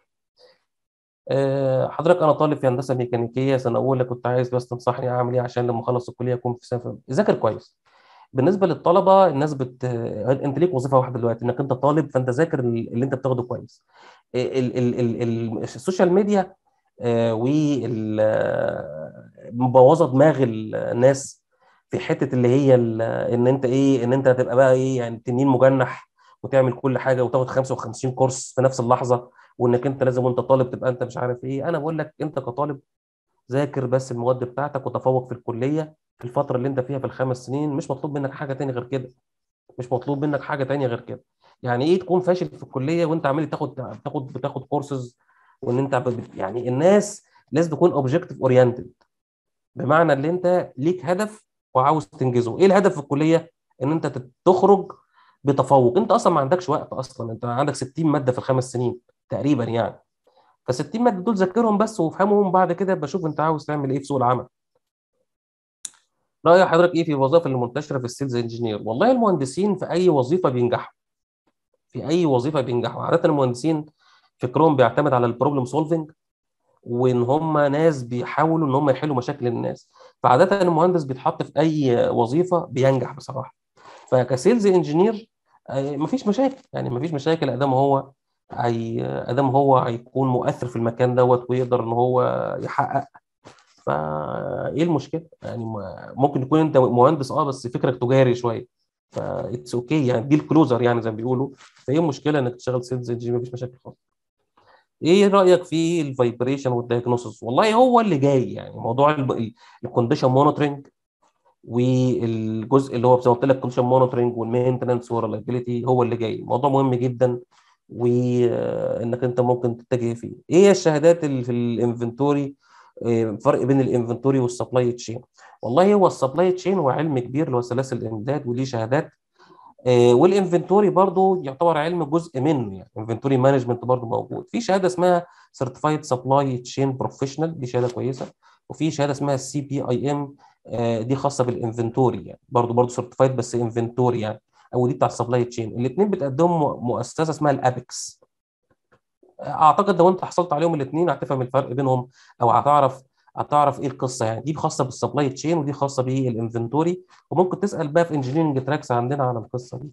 Speaker 1: حضرتك انا طالب في هندسه ميكانيكيه سنه اولى كنت عايز بس تنصحني اعمل ايه عشان لما اخلص الكليه اكون في سنه ذاكر كويس بالنسبه للطلبه الناس بت انت ليك وظيفه واحده دلوقتي انك انت طالب فانت ذاكر اللي انت بتاخده كويس ال... ال... ال... ال... السوشيال ميديا وال مبوظه دماغ الناس في حته اللي هي ان انت ايه ان انت هتبقى بقى ايه يعني تنين مجنح وتعمل كل حاجه وتاخد 55 كورس في نفس اللحظه وانك انت لازم وانت طالب تبقى انت مش عارف ايه انا بقول لك انت كطالب ذاكر بس المواد بتاعتك وتفوق في الكليه في الفتره اللي انت فيها في الخمس سنين مش مطلوب منك حاجه تاني غير كده مش مطلوب منك حاجه تانية غير كده يعني ايه تكون فاشل في الكليه وانت عمال تاخد بتاخد بتاخد كورسز وان انت يعني الناس لازم تكون اوبجكتيف اورينتد بمعنى ان انت ليك هدف وعاوز تنجزه ايه الهدف في الكليه ان انت تخرج بتفوق انت اصلا ما عندكش وقت اصلا انت عندك 60 ماده في الخمس سنين تقريبا يعني ف 60 ماده دول ذاكرهم بس وافهمهم بعد كده بشوف انت عاوز تعمل ايه في سوق العمل راي حضرتك ايه في الوظائف اللي منتشره في السيلز انجينير والله المهندسين في اي وظيفه بينجحوا في اي وظيفه بينجحوا عاده المهندسين فكرهم بيعتمد على البروبلم سولفنج وان هم ناس بيحاولوا ان هم يحلوا مشاكل الناس فعاده المهندس بيتحط في اي وظيفه بينجح بصراحه فكسيلز انجينير مفيش مشاكل يعني مفيش مشاكل ادام هو هي ادام هو هيكون مؤثر في المكان دوت ويقدر ان هو يحقق فايه المشكله يعني ممكن يكون انت مهندس اه بس فكرك تجاري شويه فاتس اوكي يعني دي الكلوزر يعني زي ما بيقولوا فايه المشكله انك تشتغل سيلز انجينير مفيش مشاكل خالص ايه رايك في الفايبريشن والدايجنوستس والله هو اللي جاي يعني موضوع الكونديشن مونيتورنج والجزء اللي هو زي ما قلت لك الكونديشن مونيتورنج والمينتنس والريلايبيليتي هو اللي جاي موضوع مهم جدا وانك انت ممكن تتجه فيه ايه الشهادات اللي في الانفنتوري الفرق بين الانفنتوري والسبلاي تشين والله هو السبلاي تشين هو علم كبير اللي هو سلاسل الامداد وليه شهادات والانفنتوري برضو يعتبر علم جزء منه يعني انفنتوري مانجمنت برضو موجود في شهاده اسمها سيرتيفايد سبلاي تشين بروفيشنال دي شهاده كويسه وفي شهاده اسمها السي بي اي ام دي خاصه بالانفنتوري يعني برضو برضو سيرتيفايد بس انفنتوري يعني او دي بتاع السبلاي تشين الاثنين بتقدمهم مؤسسه اسمها الابيكس اعتقد لو انت حصلت عليهم الاثنين هتفهم الفرق بينهم او هتعرف هتعرف ايه القصه يعني دي خاصه بالسبلاي تشين ودي خاصه بالانفنتوري وممكن تسال بقى في انجينيرنج تراكس عندنا على القصه دي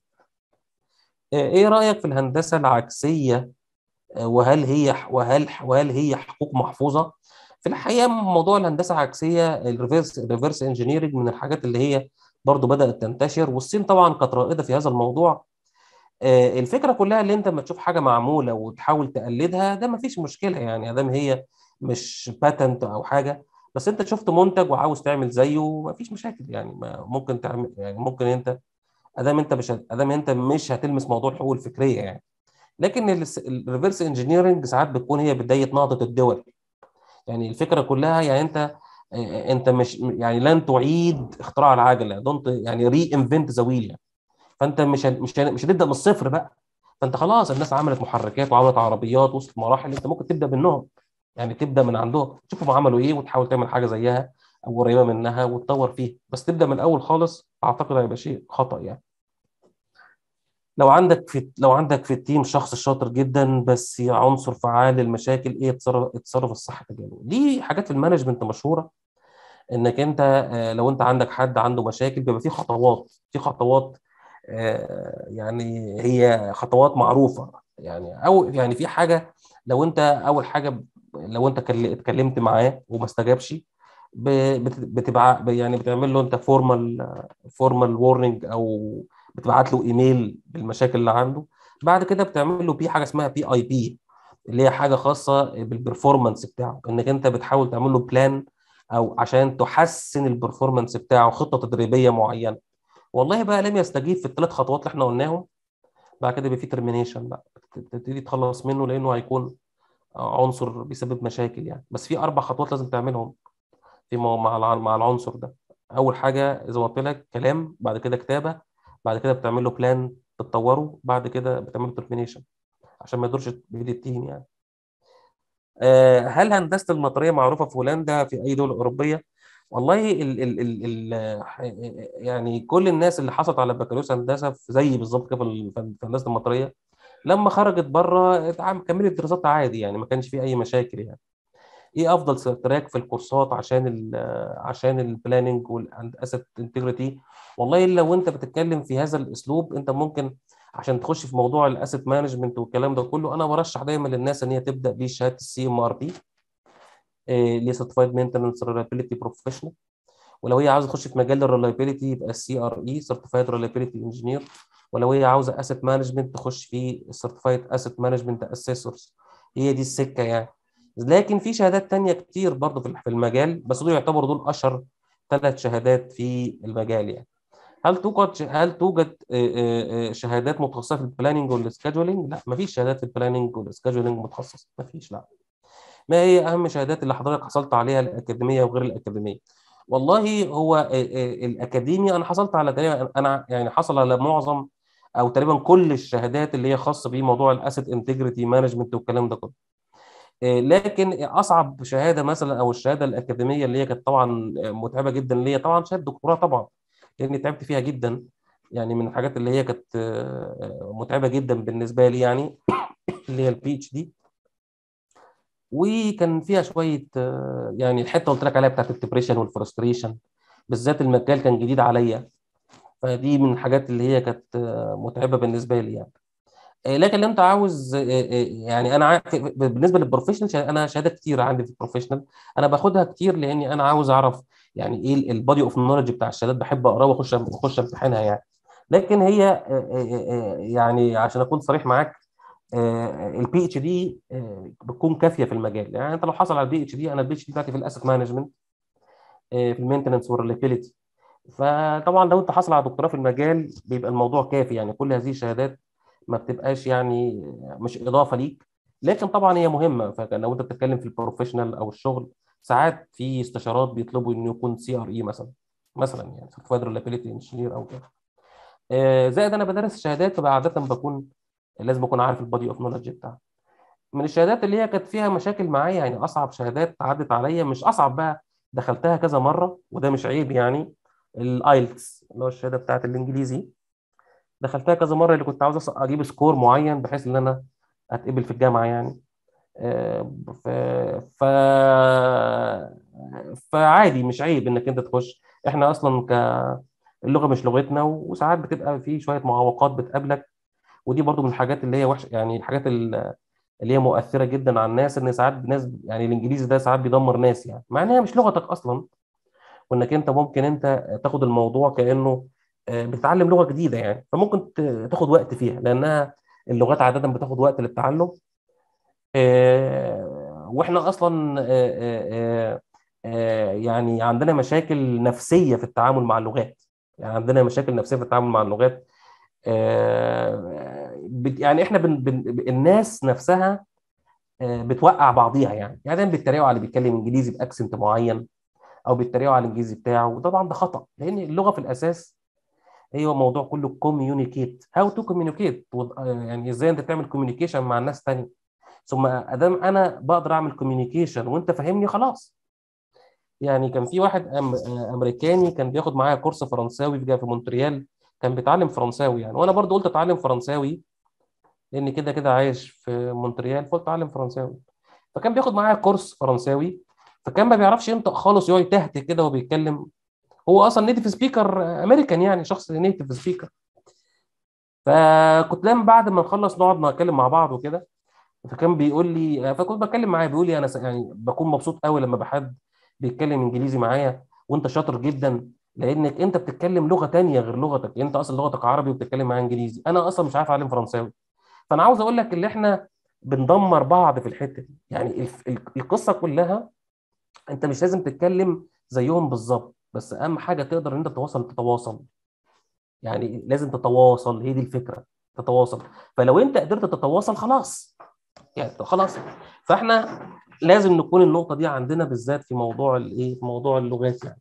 Speaker 1: ايه رايك في الهندسه العكسيه وهل هي وهل وهل هي حقوق محفوظه في الحقيقه موضوع الهندسه العكسيه الريفرس الريفرس انجينيرنج من الحاجات اللي هي برضو بدات تنتشر والصين طبعا كانت رائده في هذا الموضوع الفكره كلها اللي انت لما تشوف حاجه معموله وتحاول تقلدها ده ما فيش مشكله يعني ادام هي مش باتنت او حاجه بس انت شفت منتج وعاوز تعمل زيه ما فيش مشاكل يعني ما ممكن تعمل يعني ممكن انت ادام انت مش ادام انت مش هتلمس موضوع الحقوق الفكريه يعني لكن الريفرس انجينيرنج ساعات بتكون هي بدايه نهضه الدول يعني الفكره كلها يعني انت انت مش يعني لن تعيد اختراع العجله دونت يعني ري انفنت ذا ويل يعني فانت مش مش مش هتبدا من الصفر بقى فانت خلاص الناس عملت محركات وعملت عربيات وصلت مراحل انت ممكن تبدا منهم يعني تبدا من عندهم تشوفهم عملوا ايه وتحاول تعمل حاجه زيها او قريبه منها وتطور فيها بس تبدا من الاول خالص اعتقد هيبقى شيء خطا يعني لو عندك في لو عندك في التيم شخص شاطر جدا بس عنصر فعال للمشاكل ايه التصرف التصرف الصح تجاهه دي حاجات في المانجمنت مشهوره انك انت لو انت عندك حد عنده مشاكل بيبقى في خطوات في خطوات يعني هي خطوات معروفه يعني او يعني في حاجه لو انت اول حاجه لو انت اتكلمت معاه وما استجابش بتبع يعني بتعمل له انت فورمال فورمال وورنينج او بتبعت له ايميل بالمشاكل اللي عنده بعد كده بتعمل له بي حاجه اسمها بي اي بي اللي هي حاجه خاصه بالبرفورمانس بتاعه انك انت بتحاول تعمل له بلان او عشان تحسن البرفورمانس بتاعه خطه تدريبيه معينه والله بقى لم يستجيب في الثلاث خطوات اللي احنا قلناهم بعد كده يبقى في ترمينيشن بقى تبتدي تخلص منه لانه هيكون عنصر بيسبب مشاكل يعني بس في اربع خطوات لازم تعملهم في مع مع مع العنصر ده اول حاجه زي ما قلت لك كلام بعد كده كتابه بعد كده بتعمل له بلان بتطوره بعد كده بتعمل له ترمينيشن عشان ما يدورش بايد التيم يعني آه، هل هندسه المطريه معروفه في هولندا في اي دوله اوروبيه والله ال ال ال ال يعني كل الناس اللي حصلت على بكالوريوس هندسه في زي بالظبط كده في في هندسه المطريه لما خرجت بره كملت دراساتها عادي يعني ما كانش في اي مشاكل يعني ايه افضل تراك في الكورسات عشان ال عشان البلاننج والاسيت انتجريتي والله لو انت بتتكلم في هذا الاسلوب انت ممكن عشان تخش في موضوع الاسيت مانجمنت والكلام ده كله انا برشح دايما للناس ان هي تبدا بشهاده السي ام ار بي اللي سيرتيفايد مينتنس ريلايبيليتي بروفيشنال ولو هي عاوزه تخش في مجال الريلايبيليتي يبقى السي ار اي سيرتيفايد ريلايبيليتي انجينير ولو هي عاوزه اسيت مانجمنت تخش في السيرتيفايد اسيت مانجمنت اسيسورز هي دي السكه يعني لكن في شهادات تانية كتير برضه في المجال بس دول يعتبروا دول اشهر ثلاث شهادات في المجال يعني هل توجد هل توجد شهادات متخصصه في البلاننج والسكادجولينج؟ لا مفيش شهادات في البلاننج والسكادجولينج متخصصه مفيش لا ما هي اهم الشهادات اللي حضرتك حصلت عليها الاكاديميه وغير الاكاديميه؟ والله هو الاكاديمي انا حصلت على تقريبا انا يعني حصل على معظم او تقريبا كل الشهادات اللي هي خاصه بموضوع الاسيت انتجريتي مانجمنت والكلام ده كله لكن اصعب شهاده مثلا او الشهاده الاكاديميه اللي هي كانت طبعا متعبه جدا ليا طبعا شهاده دكتوراه طبعا لاني تعبت فيها جدا يعني من الحاجات اللي هي كانت متعبه جدا بالنسبه لي يعني اللي هي البي اتش دي وكان فيها شويه يعني الحته قلت لك عليها بتاعت الدبريشن والفرستريشن بالذات المجال كان جديد عليا فدي من الحاجات اللي هي كانت متعبه بالنسبه لي يعني لكن انت عاوز يعني انا بالنسبه للبروفيشنال انا شهادات كتير عندي في البروفيشنال انا باخدها كتير لاني انا عاوز اعرف يعني ايه البادي اوف نولج بتاع الشهادات بحب اقراه واخش اخش امتحنها يعني لكن هي يعني عشان اكون صريح معاك البي اتش دي بتكون كافيه في المجال يعني انت لو حصل على البي اتش دي انا البي اتش دي بتاعتي في الاسيت مانجمنت في المينتنس والريلابيلتي فطبعا لو انت حاصل على دكتوراه في المجال بيبقى الموضوع كافي يعني كل هذه الشهادات ما بتبقاش يعني مش اضافه ليك لكن طبعا هي مهمه فلو انت بتتكلم في البروفيشنال او الشغل ساعات في استشارات بيطلبوا انه يكون سي ار اي مثلا مثلا يعني سيرتيفايد ريلابيلتي انجينير او كده زائد انا بدرس الشهادات فبقى عاده بكون لازم اكون عارف البادي اوف نولج بتاعها من الشهادات اللي هي كانت فيها مشاكل معايا يعني اصعب شهادات عدت عليا مش اصعب بقى دخلتها كذا مره وده مش عيب يعني الايلتس اللي هو الشهاده بتاعت الانجليزي دخلتها كذا مره اللي كنت عاوز اجيب سكور معين بحيث ان انا اتقبل في الجامعه يعني ف ف فعادي مش عيب انك انت تخش احنا اصلا ك اللغه مش لغتنا وساعات بتبقى في شويه معوقات بتقابلك ودي برضو من الحاجات اللي هي وحشه يعني الحاجات اللي هي مؤثره جدا على الناس ان ساعات ناس يعني الانجليزي ده ساعات بيدمر ناس يعني مع ان هي مش لغتك اصلا وانك انت ممكن انت تاخد الموضوع كانه بتتعلم لغه جديده يعني فممكن تاخد وقت فيها لانها اللغات عاده بتاخد وقت للتعلم واحنا اصلا يعني عندنا مشاكل نفسيه في التعامل مع اللغات يعني عندنا مشاكل نفسيه في التعامل مع اللغات يعني احنا بن بن الناس نفسها بتوقع بعضيها يعني يعني دايما بيتريقوا على اللي بيتكلم انجليزي باكسنت معين او بيتريقوا على الانجليزي بتاعه وطبعا ده خطا لان اللغه في الاساس هي موضوع كله كوميونيكيت هاو تو كوميونيكيت يعني ازاي انت تعمل كوميونيكيشن مع الناس تانية ثم ادام انا بقدر اعمل كوميونيكيشن وانت فاهمني خلاص يعني كان في واحد أم امريكاني كان بياخد معايا كورس فرنساوي في مونتريال كان بيتعلم فرنساوي يعني وانا برضو قلت اتعلم فرنساوي لان كده كده عايش في مونتريال فقلت اتعلم فرنساوي فكان بياخد معايا كورس فرنساوي فكان ما بيعرفش ينطق خالص يقعد يتهته كده وهو بيتكلم هو اصلا نيتيف سبيكر امريكان يعني شخص نيتيف سبيكر فكنت لما بعد ما نخلص نقعد نتكلم مع بعض وكده فكان بيقول لي فكنت بتكلم معاه بيقول لي انا يعني بكون مبسوط قوي لما بحد بيتكلم انجليزي معايا وانت شاطر جدا لانك انت بتتكلم لغه تانية غير لغتك انت اصلا لغتك عربي وبتتكلم معايا انجليزي انا اصلا مش عارف اعلم فرنساوي فانا عاوز اقول لك اللي احنا بندمر بعض في الحته دي يعني القصه كلها انت مش لازم تتكلم زيهم بالظبط بس اهم حاجه تقدر ان انت تتواصل تتواصل يعني لازم تتواصل هي دي الفكره تتواصل فلو انت قدرت تتواصل خلاص يعني خلاص فاحنا لازم نكون النقطه دي عندنا بالذات في موضوع الايه في موضوع اللغات يعني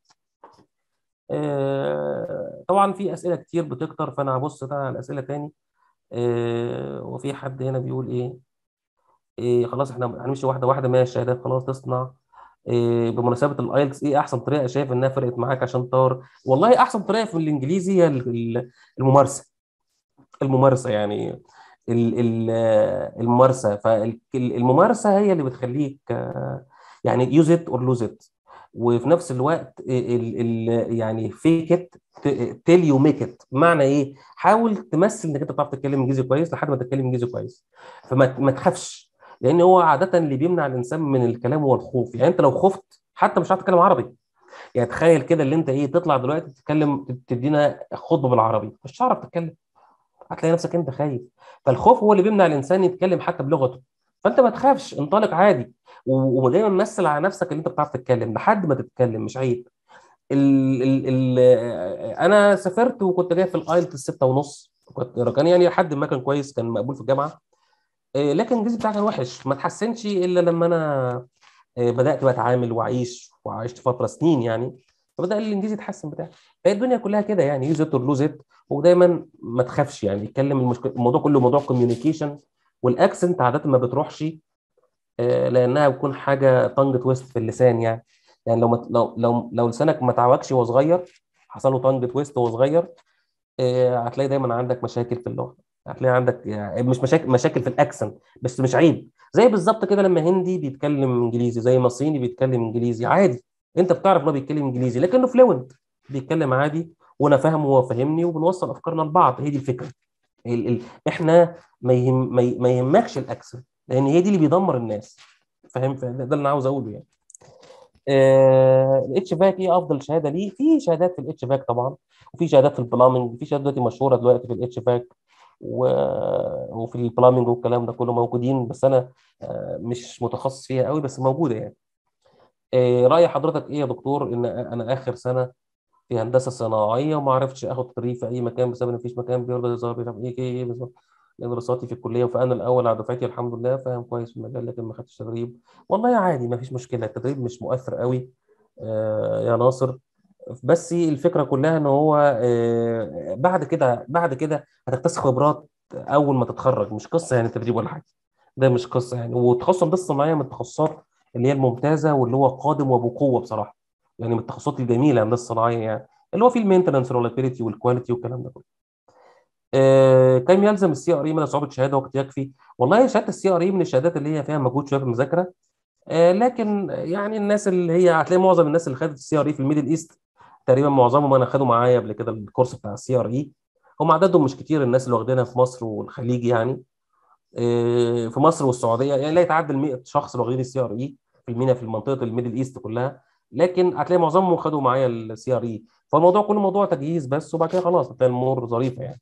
Speaker 1: آه، طبعا في اسئله كتير بتكتر فانا هبص ده على الاسئله تاني آه، وفي حد هنا بيقول ايه إيه خلاص احنا هنمشي واحده واحده ماشي شهادات خلاص تصنع إيه بمناسبه الايلتس ايه احسن طريقه شايف انها فرقت معاك عشان تطور والله احسن طريقه في الانجليزي هي ال- ال- الممارسه الممارسه يعني ال- ال- الممارسه فالممارسه هي اللي بتخليك آه، يعني يوز ات اور لوز ات وفي نفس الوقت ال ال يعني فيك ات تيل يو ميك ات معنى ايه؟ حاول تمثل انك انت بتعرف تتكلم انجليزي كويس لحد ما تتكلم انجليزي كويس فما ما تخافش لان هو عاده اللي بيمنع الانسان من الكلام هو الخوف يعني انت لو خفت حتى مش هتعرف تتكلم عربي يعني تخيل كده اللي انت ايه تطلع دلوقتي تتكلم تدينا خطبه بالعربي مش هتعرف تتكلم هتلاقي نفسك انت خايف فالخوف هو اللي بيمنع الانسان يتكلم حتى بلغته فانت ما تخافش انطلق عادي و- ودايما مثل على نفسك ان انت بتعرف تتكلم لحد ما تتكلم مش عيب ال ال ال انا سافرت وكنت جاي في الايلتس الستة ونص كنت كان يعني لحد ما كان كويس كان مقبول في الجامعه إيه، لكن الانجليزي بتاعي كان وحش ما اتحسنش الا لما انا إيه، بدات بقى اتعامل واعيش وعشت فتره سنين يعني فبدا الانجليزي يتحسن بتاعي فهي الدنيا كلها كده يعني يوز ات اور لوز ات ودايما ما تخافش يعني اتكلم المشكله الموضوع كله موضوع كوميونيكيشن والاكسنت عاده ما بتروحش آه، لانها بتكون حاجه تانج تويست في اللسان يعني يعني لو مت- لو لو لو لسانك ما تعوجش وهو صغير حصل له تانج تويست وهو صغير آه، هتلاقي دايما عندك مشاكل في اللغه هتلاقي عندك يعني مش مشاكل مشاكل في الاكسنت بس مش عيب زي بالظبط كده لما هندي بيتكلم انجليزي زي ما صيني بيتكلم انجليزي عادي انت بتعرف ان هو بيتكلم انجليزي لكنه فلوينت بيتكلم عادي وانا فاهمه وهو فاهمني وبنوصل افكارنا لبعض هي دي الفكره ال ال احنا ما يهم ما, ي- ما يهمكش الاكسنت لان هي دي اللي بيدمر الناس فاهم ده اللي انا عاوز اقوله يعني الاتش فاك ايه افضل شهاده ليه؟ في شهادات في الاتش فاك طبعا وفي شهادات في البلامنج في شهادات دلوقتي مشهوره دلوقتي في الاتش فاك و... وفي البلامنج والكلام ده كله موجودين بس انا آه، مش متخصص فيها قوي بس موجوده يعني آه، راي حضرتك ايه يا دكتور ان انا اخر سنه في هندسه صناعيه وما عرفتش اخد تدريب في اي مكان بسبب ان مفيش مكان بيرضى يظهر مش عارف ايه ايه ايه بالظبط لان دراساتي في الكليه فانا الاول على دفعتي الحمد لله فاهم كويس في المجال لكن ما خدتش تدريب والله عادي ما فيش مشكله التدريب مش مؤثر قوي آه، يا ناصر بس الفكره كلها ان هو آه، بعد كده بعد كده هتكتسب خبرات اول ما تتخرج مش قصه يعني تدريب ولا حاجه ده مش قصه يعني وتخصص هندسه صناعيه من التخصصات اللي هي الممتازه واللي هو قادم وبقوه بصراحه يعني من التخصصات الجميله الهندسه الصناعيه يعني اللي هو فيه المينتنس والريلابيلتي والكواليتي والكلام ده كله آه، كم يلزم السي ار اي من صعوبه شهاده وقت يكفي والله شهاده السي ار اي من الشهادات اللي هي فيها مجهود شويه في المذاكره آه، لكن يعني الناس اللي هي هتلاقي معظم الناس اللي خدت السي ار اي في الميدل ايست تقريبا معظمهم انا خدوا معايا قبل كده الكورس بتاع السي ار اي هم عددهم مش كتير الناس اللي واخدينها في مصر والخليج يعني آه، في مصر والسعوديه يعني لا يتعدى ال 100 شخص اللي واخدين السي ار اي في المينا في منطقه الميدل ايست كلها لكن هتلاقي معظمهم خدوا معايا السي ار اي فالموضوع كله موضوع تجهيز بس وبعد كده خلاص هتلاقي الامور ظريفه يعني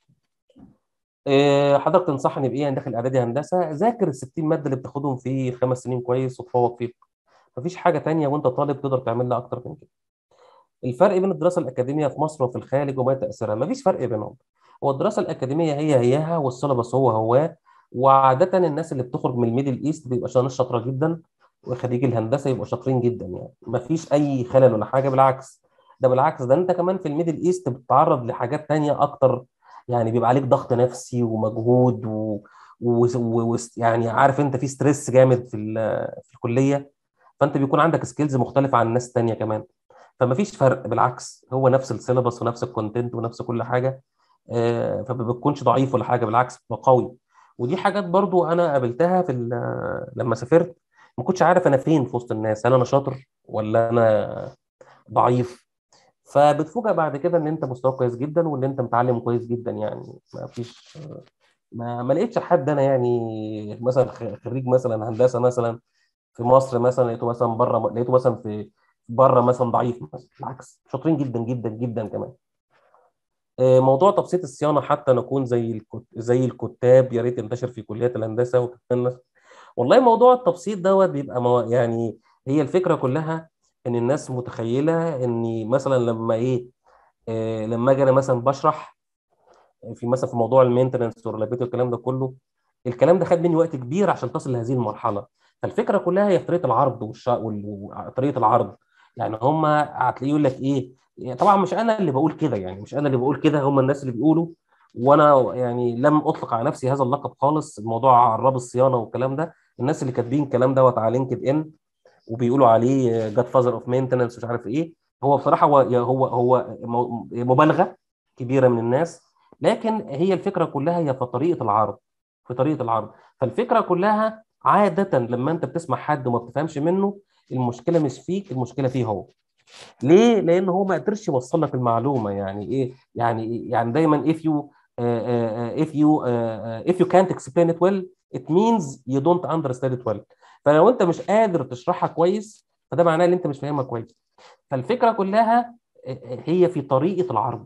Speaker 1: آه، حضرتك تنصحني بايه انا داخل اعدادي هندسه ذاكر ال 60 ماده اللي بتاخدهم في خمس سنين كويس وتفوق فيهم مفيش حاجه تانية وانت طالب تقدر تعملها اكتر من كده الفرق بين الدراسه الاكاديميه في مصر وفي الخارج وما تاثيرها مفيش فرق بينهم هو الدراسه الاكاديميه هي هيها والسيلبس هو هو وعاده الناس اللي بتخرج من الميدل ايست بيبقى ناس شاطره جدا وخريج الهندسه يبقوا شاطرين جدا يعني مفيش اي خلل ولا حاجه بالعكس ده بالعكس ده انت كمان في الميدل ايست بتتعرض لحاجات تانية اكتر يعني بيبقى عليك ضغط نفسي ومجهود و... و... و... و... يعني عارف انت في ستريس جامد في ال... في الكليه فانت بيكون عندك سكيلز مختلفه عن الناس التانية كمان فما فيش فرق بالعكس هو نفس السيلبس ونفس الكونتنت ونفس كل حاجه آه، فما بتكونش ضعيف ولا حاجه بالعكس بتبقى قوي ودي حاجات برضو انا قابلتها في ال- لما سافرت ما كنتش عارف انا فين في وسط الناس هل انا شاطر ولا انا ضعيف فبتفوجئ بعد كده ان انت مستواك كويس جدا وان انت متعلم كويس جدا يعني ما فيش ما, ما لقيتش حد انا يعني مثلا خ- خريج مثلا هندسه مثلا في مصر مثلا لقيته مثلا بره لقيته مثلا في بره مثلا ضعيف مثلا بالعكس شاطرين جدا جدا جدا كمان آه، موضوع تبسيط الصيانه حتى نكون زي الكت... زي الكتاب يا ريت ينتشر في كليات الهندسه وتتنس والله موضوع التبسيط دوت بيبقى مو... يعني هي الفكره كلها ان الناس متخيله ان مثلا لما ايه آه لما اجي انا مثلا بشرح في مثلا في موضوع المينتنس والريلابيلتي والكلام ده كله الكلام ده خد مني وقت كبير عشان تصل لهذه المرحله فالفكره كلها هي في طريقه العرض والش... وطريقه العرض يعني هم هتلاقيه يقول لك ايه طبعا مش انا اللي بقول كده يعني مش انا اللي بقول كده هم الناس اللي بيقولوا وانا يعني لم اطلق على نفسي هذا اللقب خالص الموضوع عراب الصيانه والكلام ده الناس اللي كاتبين الكلام دوت على لينكد ان وبيقولوا عليه جاد فازر اوف مينتنس مش عارف ايه هو بصراحه هو هو هو مبالغه كبيره من الناس لكن هي الفكره كلها هي في طريقه العرض في طريقه العرض فالفكره كلها عاده لما انت بتسمع حد وما بتفهمش منه المشكله مش فيك المشكله فيه هو ليه لان هو ما قدرش يوصل لك المعلومه يعني ايه يعني يعني دايما if you uh, uh, if you uh, if you can't explain it well it means you don't understand it well فلو انت مش قادر تشرحها كويس فده معناه ان انت مش فاهمها كويس فالفكره كلها هي في طريقه العرض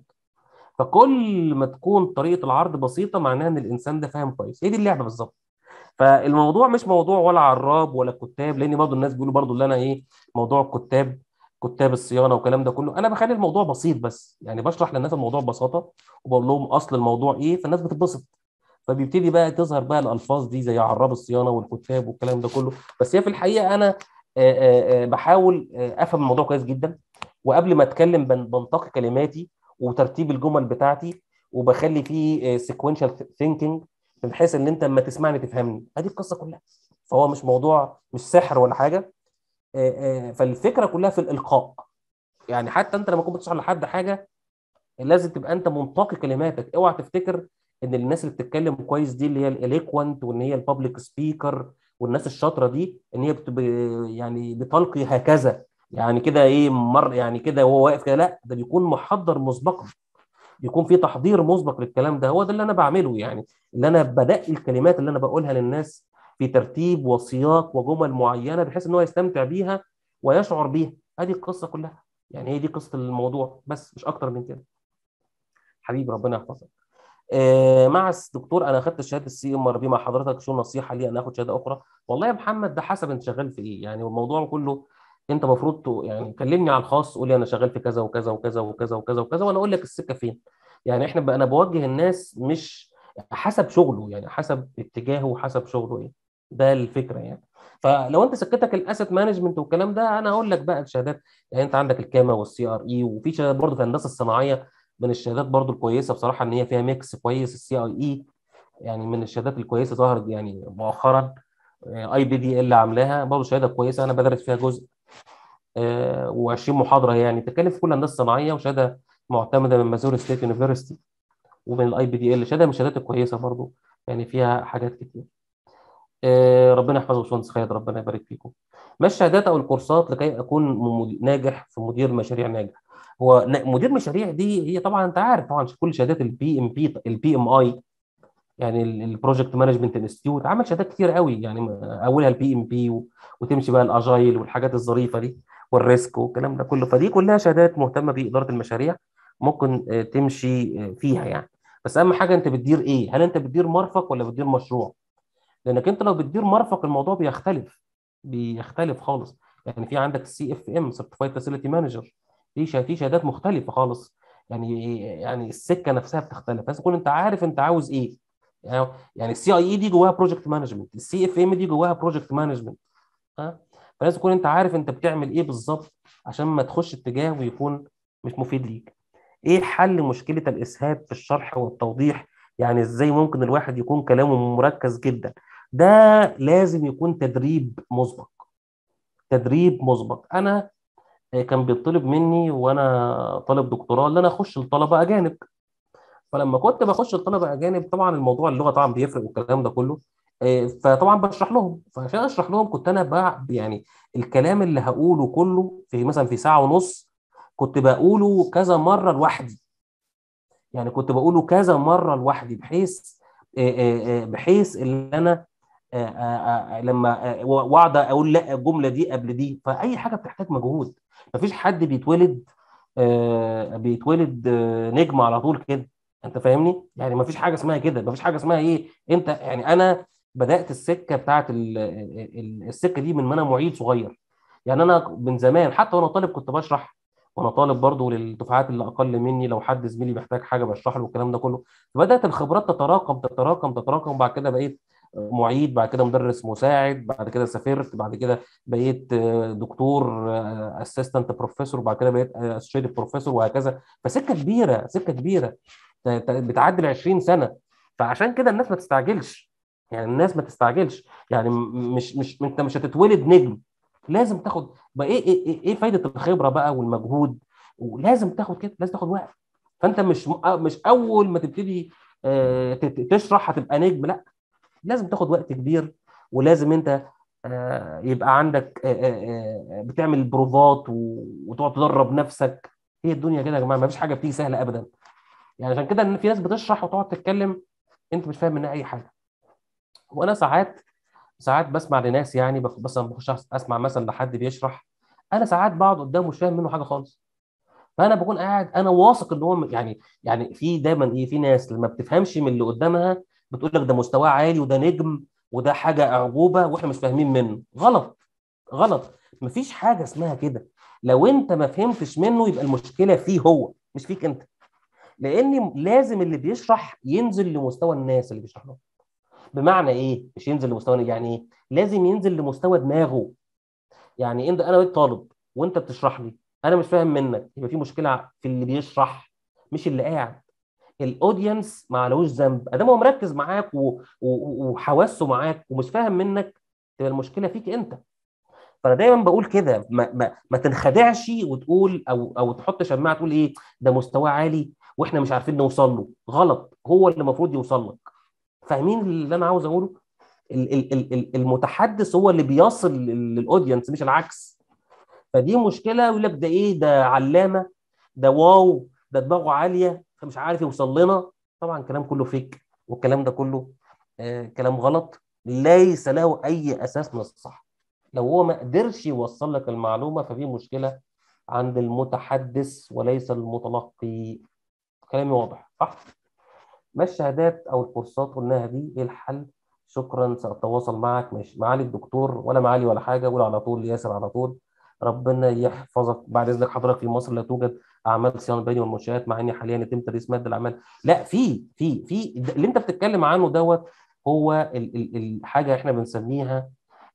Speaker 1: فكل ما تكون طريقه العرض بسيطه معناها ان الانسان ده فاهم كويس هي دي اللعبه بالظبط فالموضوع مش موضوع ولا عراب ولا كتاب لان برضه الناس بيقولوا برضه اللي انا ايه موضوع الكتاب كتاب الصيانه والكلام ده كله انا بخلي الموضوع بسيط بس يعني بشرح للناس الموضوع ببساطه وبقول لهم اصل الموضوع ايه فالناس بتتبسط فبيبتدي بقى تظهر بقى الالفاظ دي زي عراب الصيانه والكتاب والكلام ده كله بس هي في الحقيقه انا بحاول افهم الموضوع كويس جدا وقبل ما اتكلم بنتقي كلماتي وترتيب الجمل بتاعتي وبخلي فيه سيكونشال ثينكينج بحيث ان انت لما تسمعني تفهمني ادي القصه كلها فهو مش موضوع مش سحر ولا حاجه فالفكره كلها في الالقاء يعني حتى انت لما كنت بتشرح لحد حاجه لازم تبقى انت منتقي كلماتك اوعى تفتكر ان الناس اللي بتتكلم كويس دي اللي هي الاليكوانت وان هي البابليك سبيكر والناس الشاطره دي ان هي بتب... يعني بتلقي هكذا يعني كده ايه مر يعني كده وهو واقف كده لا ده بيكون محضر مسبقا بيكون في تحضير مسبق للكلام ده هو ده اللي انا بعمله يعني اللي انا بدأ الكلمات اللي انا بقولها للناس في ترتيب وسياق وجمل معينه بحيث ان هو يستمتع بيها ويشعر بيها ادي القصه كلها يعني هي دي قصه الموضوع بس مش اكتر من كده حبيبي ربنا يحفظك آه مع الدكتور انا اخدت شهاده السي ام ار بي مع حضرتك شو نصيحه لي انا اخد شهاده اخرى والله يا محمد ده حسب انت شغال في ايه يعني الموضوع كله انت المفروض يعني كلمني على الخاص قول لي انا شغال في كذا وكذا وكذا وكذا وكذا وكذا وانا اقول لك السكه فين يعني احنا بقى انا بوجه الناس مش حسب شغله يعني حسب اتجاهه وحسب شغله ايه ده الفكره يعني فلو انت سكتك الاسيت مانجمنت والكلام ده انا اقول لك بقى الشهادات يعني انت عندك الكاما والسي ار اي وفي شهادات برضه في الهندسه الصناعيه من الشهادات برضه الكويسه بصراحه ان هي فيها ميكس كويس السي اي اي يعني من الشهادات الكويسه ظهرت يعني مؤخرا اي بي دي ال عاملاها برضه شهاده كويسه انا بدرس فيها جزء و20 محاضره يعني بتتكلم في كل الهندسه الصناعيه وشهاده معتمده من مازوري ستيت يونيفرستي ومن الاي بي دي ال شهاده من الشهادات الكويسه برضه يعني فيها حاجات كتير ربنا يحفظه باشمهندس خالد ربنا يبارك فيكم ما الشهادات او الكورسات لكي اكون ناجح في مدير مشاريع ناجح هو مدير مشاريع دي هي طبعا انت عارف طبعا كل شهادات البي ام بي البي ام اي يعني البروجكت مانجمنت انستيتيوت عمل شهادات كتير قوي يعني اولها البي ام بي وتمشي بقى الاجايل والحاجات الظريفه دي والريسك والكلام ده كله فدي كلها شهادات مهتمه باداره المشاريع ممكن تمشي فيها يعني بس اهم حاجه انت بتدير ايه هل انت بتدير مرفق ولا بتدير مشروع لانك انت لو بتدير مرفق الموضوع بيختلف بيختلف خالص يعني في عندك السي اف ام سيرتيفايد فاسيلتي مانجر في في شهادات مختلفه خالص يعني يعني السكه نفسها بتختلف لازم تكون انت عارف انت عاوز ايه يعني السي اي اي دي جواها بروجكت مانجمنت السي اف ام دي جواها بروجكت مانجمنت ها فلازم تكون انت عارف انت بتعمل ايه بالظبط عشان ما تخش اتجاه ويكون مش مفيد ليك ايه حل مشكله الاسهاب في الشرح والتوضيح يعني ازاي ممكن الواحد يكون كلامه مركز جدا ده لازم يكون تدريب مسبق تدريب مسبق انا كان بيطلب مني وانا طالب دكتوراه ان انا اخش لطلبه اجانب فلما كنت بخش لطلبه اجانب طبعا الموضوع اللغه طبعا بيفرق والكلام ده كله فطبعا بشرح لهم فعشان اشرح لهم كنت انا بقى يعني الكلام اللي هقوله كله في مثلا في ساعه ونص كنت بقوله كذا مره لوحدي يعني كنت بقوله كذا مره لوحدي بحيث بحيث ان انا لما واقعد اقول لا الجمله دي قبل دي فاي حاجه بتحتاج مجهود مفيش حد بيتولد بيتولد نجم على طول كده انت فاهمني يعني مفيش حاجه اسمها كده مفيش حاجه اسمها ايه انت يعني انا بدات السكه بتاعت السكه دي من ما انا معيد صغير يعني انا من زمان حتى وانا طالب كنت بشرح وانا طالب برضه للدفعات اللي اقل مني لو حد زميلي محتاج حاجه بشرح له الكلام ده كله فبدات الخبرات تتراكم تتراكم تتراكم وبعد كده بقيت معيد بعد كده مدرس مساعد بعد كده سافرت بعد كده بقيت دكتور اسيستنت بروفيسور بعد كده بقيت اسوشيتد بروفيسور وهكذا فسكه كبيره سكه كبيره بتعدي ال 20 سنه فعشان كده الناس ما تستعجلش يعني الناس ما تستعجلش يعني مش مش انت مش هتتولد نجم لازم تاخد بقى ايه ايه ايه فايده الخبره بقى والمجهود ولازم تاخد كده لازم تاخد وقت فانت مش مش اول ما تبتدي تشرح هتبقى نجم لا لازم تاخد وقت كبير ولازم انت يبقى عندك بتعمل بروفات وتقعد تدرب نفسك هي الدنيا كده يا جماعه ما فيش حاجه بتيجي سهله ابدا يعني عشان كده ان في ناس بتشرح وتقعد تتكلم انت مش فاهم منها اي حاجه وانا ساعات ساعات بسمع لناس يعني بس بخش اسمع مثلا لحد بيشرح انا ساعات بقعد قدامه مش فاهم منه حاجه خالص فانا بكون قاعد انا واثق ان هو يعني يعني في دايما ايه في ناس لما بتفهمش من اللي قدامها بتقول لك ده مستواه عالي وده نجم وده حاجه اعجوبه واحنا مش فاهمين منه غلط غلط مفيش حاجه اسمها كده لو انت ما فهمتش منه يبقى المشكله فيه هو مش فيك انت لان لازم اللي بيشرح ينزل لمستوى الناس اللي بيشرح لهم بمعنى ايه مش ينزل لمستوى يعني ايه لازم ينزل لمستوى دماغه يعني انت انا طالب وانت بتشرح لي انا مش فاهم منك يبقى في مشكله في اللي بيشرح مش اللي قاعد الاودينس ما عليهوش ذنب ادام هو مركز معاك و... و... وحواسه معاك ومش فاهم منك تبقى المشكله فيك انت فانا دايما بقول كده ما, ما, ما تنخدعش وتقول او او تحط شماعه تقول ايه ده مستواه عالي واحنا مش عارفين نوصل له غلط هو اللي المفروض يوصل لك فاهمين اللي انا عاوز اقوله المتحدث هو اللي بيصل للاودينس مش العكس فدي مشكله يقول لك ده ايه ده علامه ده واو ده دماغه عاليه فمش عارف يوصل لنا طبعا كلام كله فيك والكلام ده كله آه كلام غلط ليس له اي اساس من الصح لو هو ما قدرش يوصل لك المعلومه ففي مشكله عند المتحدث وليس المتلقي كلامي واضح صح ما الشهادات او الكورسات قلناها دي ايه الحل شكرا ساتواصل معك ماشي معالي الدكتور ولا معالي ولا حاجه قول على طول ياسر على طول ربنا يحفظك بعد اذنك حضرتك في مصر لا توجد اعمال صيانه البني والمنشات مع ان حاليا يتم تدريس ماده الاعمال لا في في في اللي انت بتتكلم عنه دوت هو الحاجه احنا بنسميها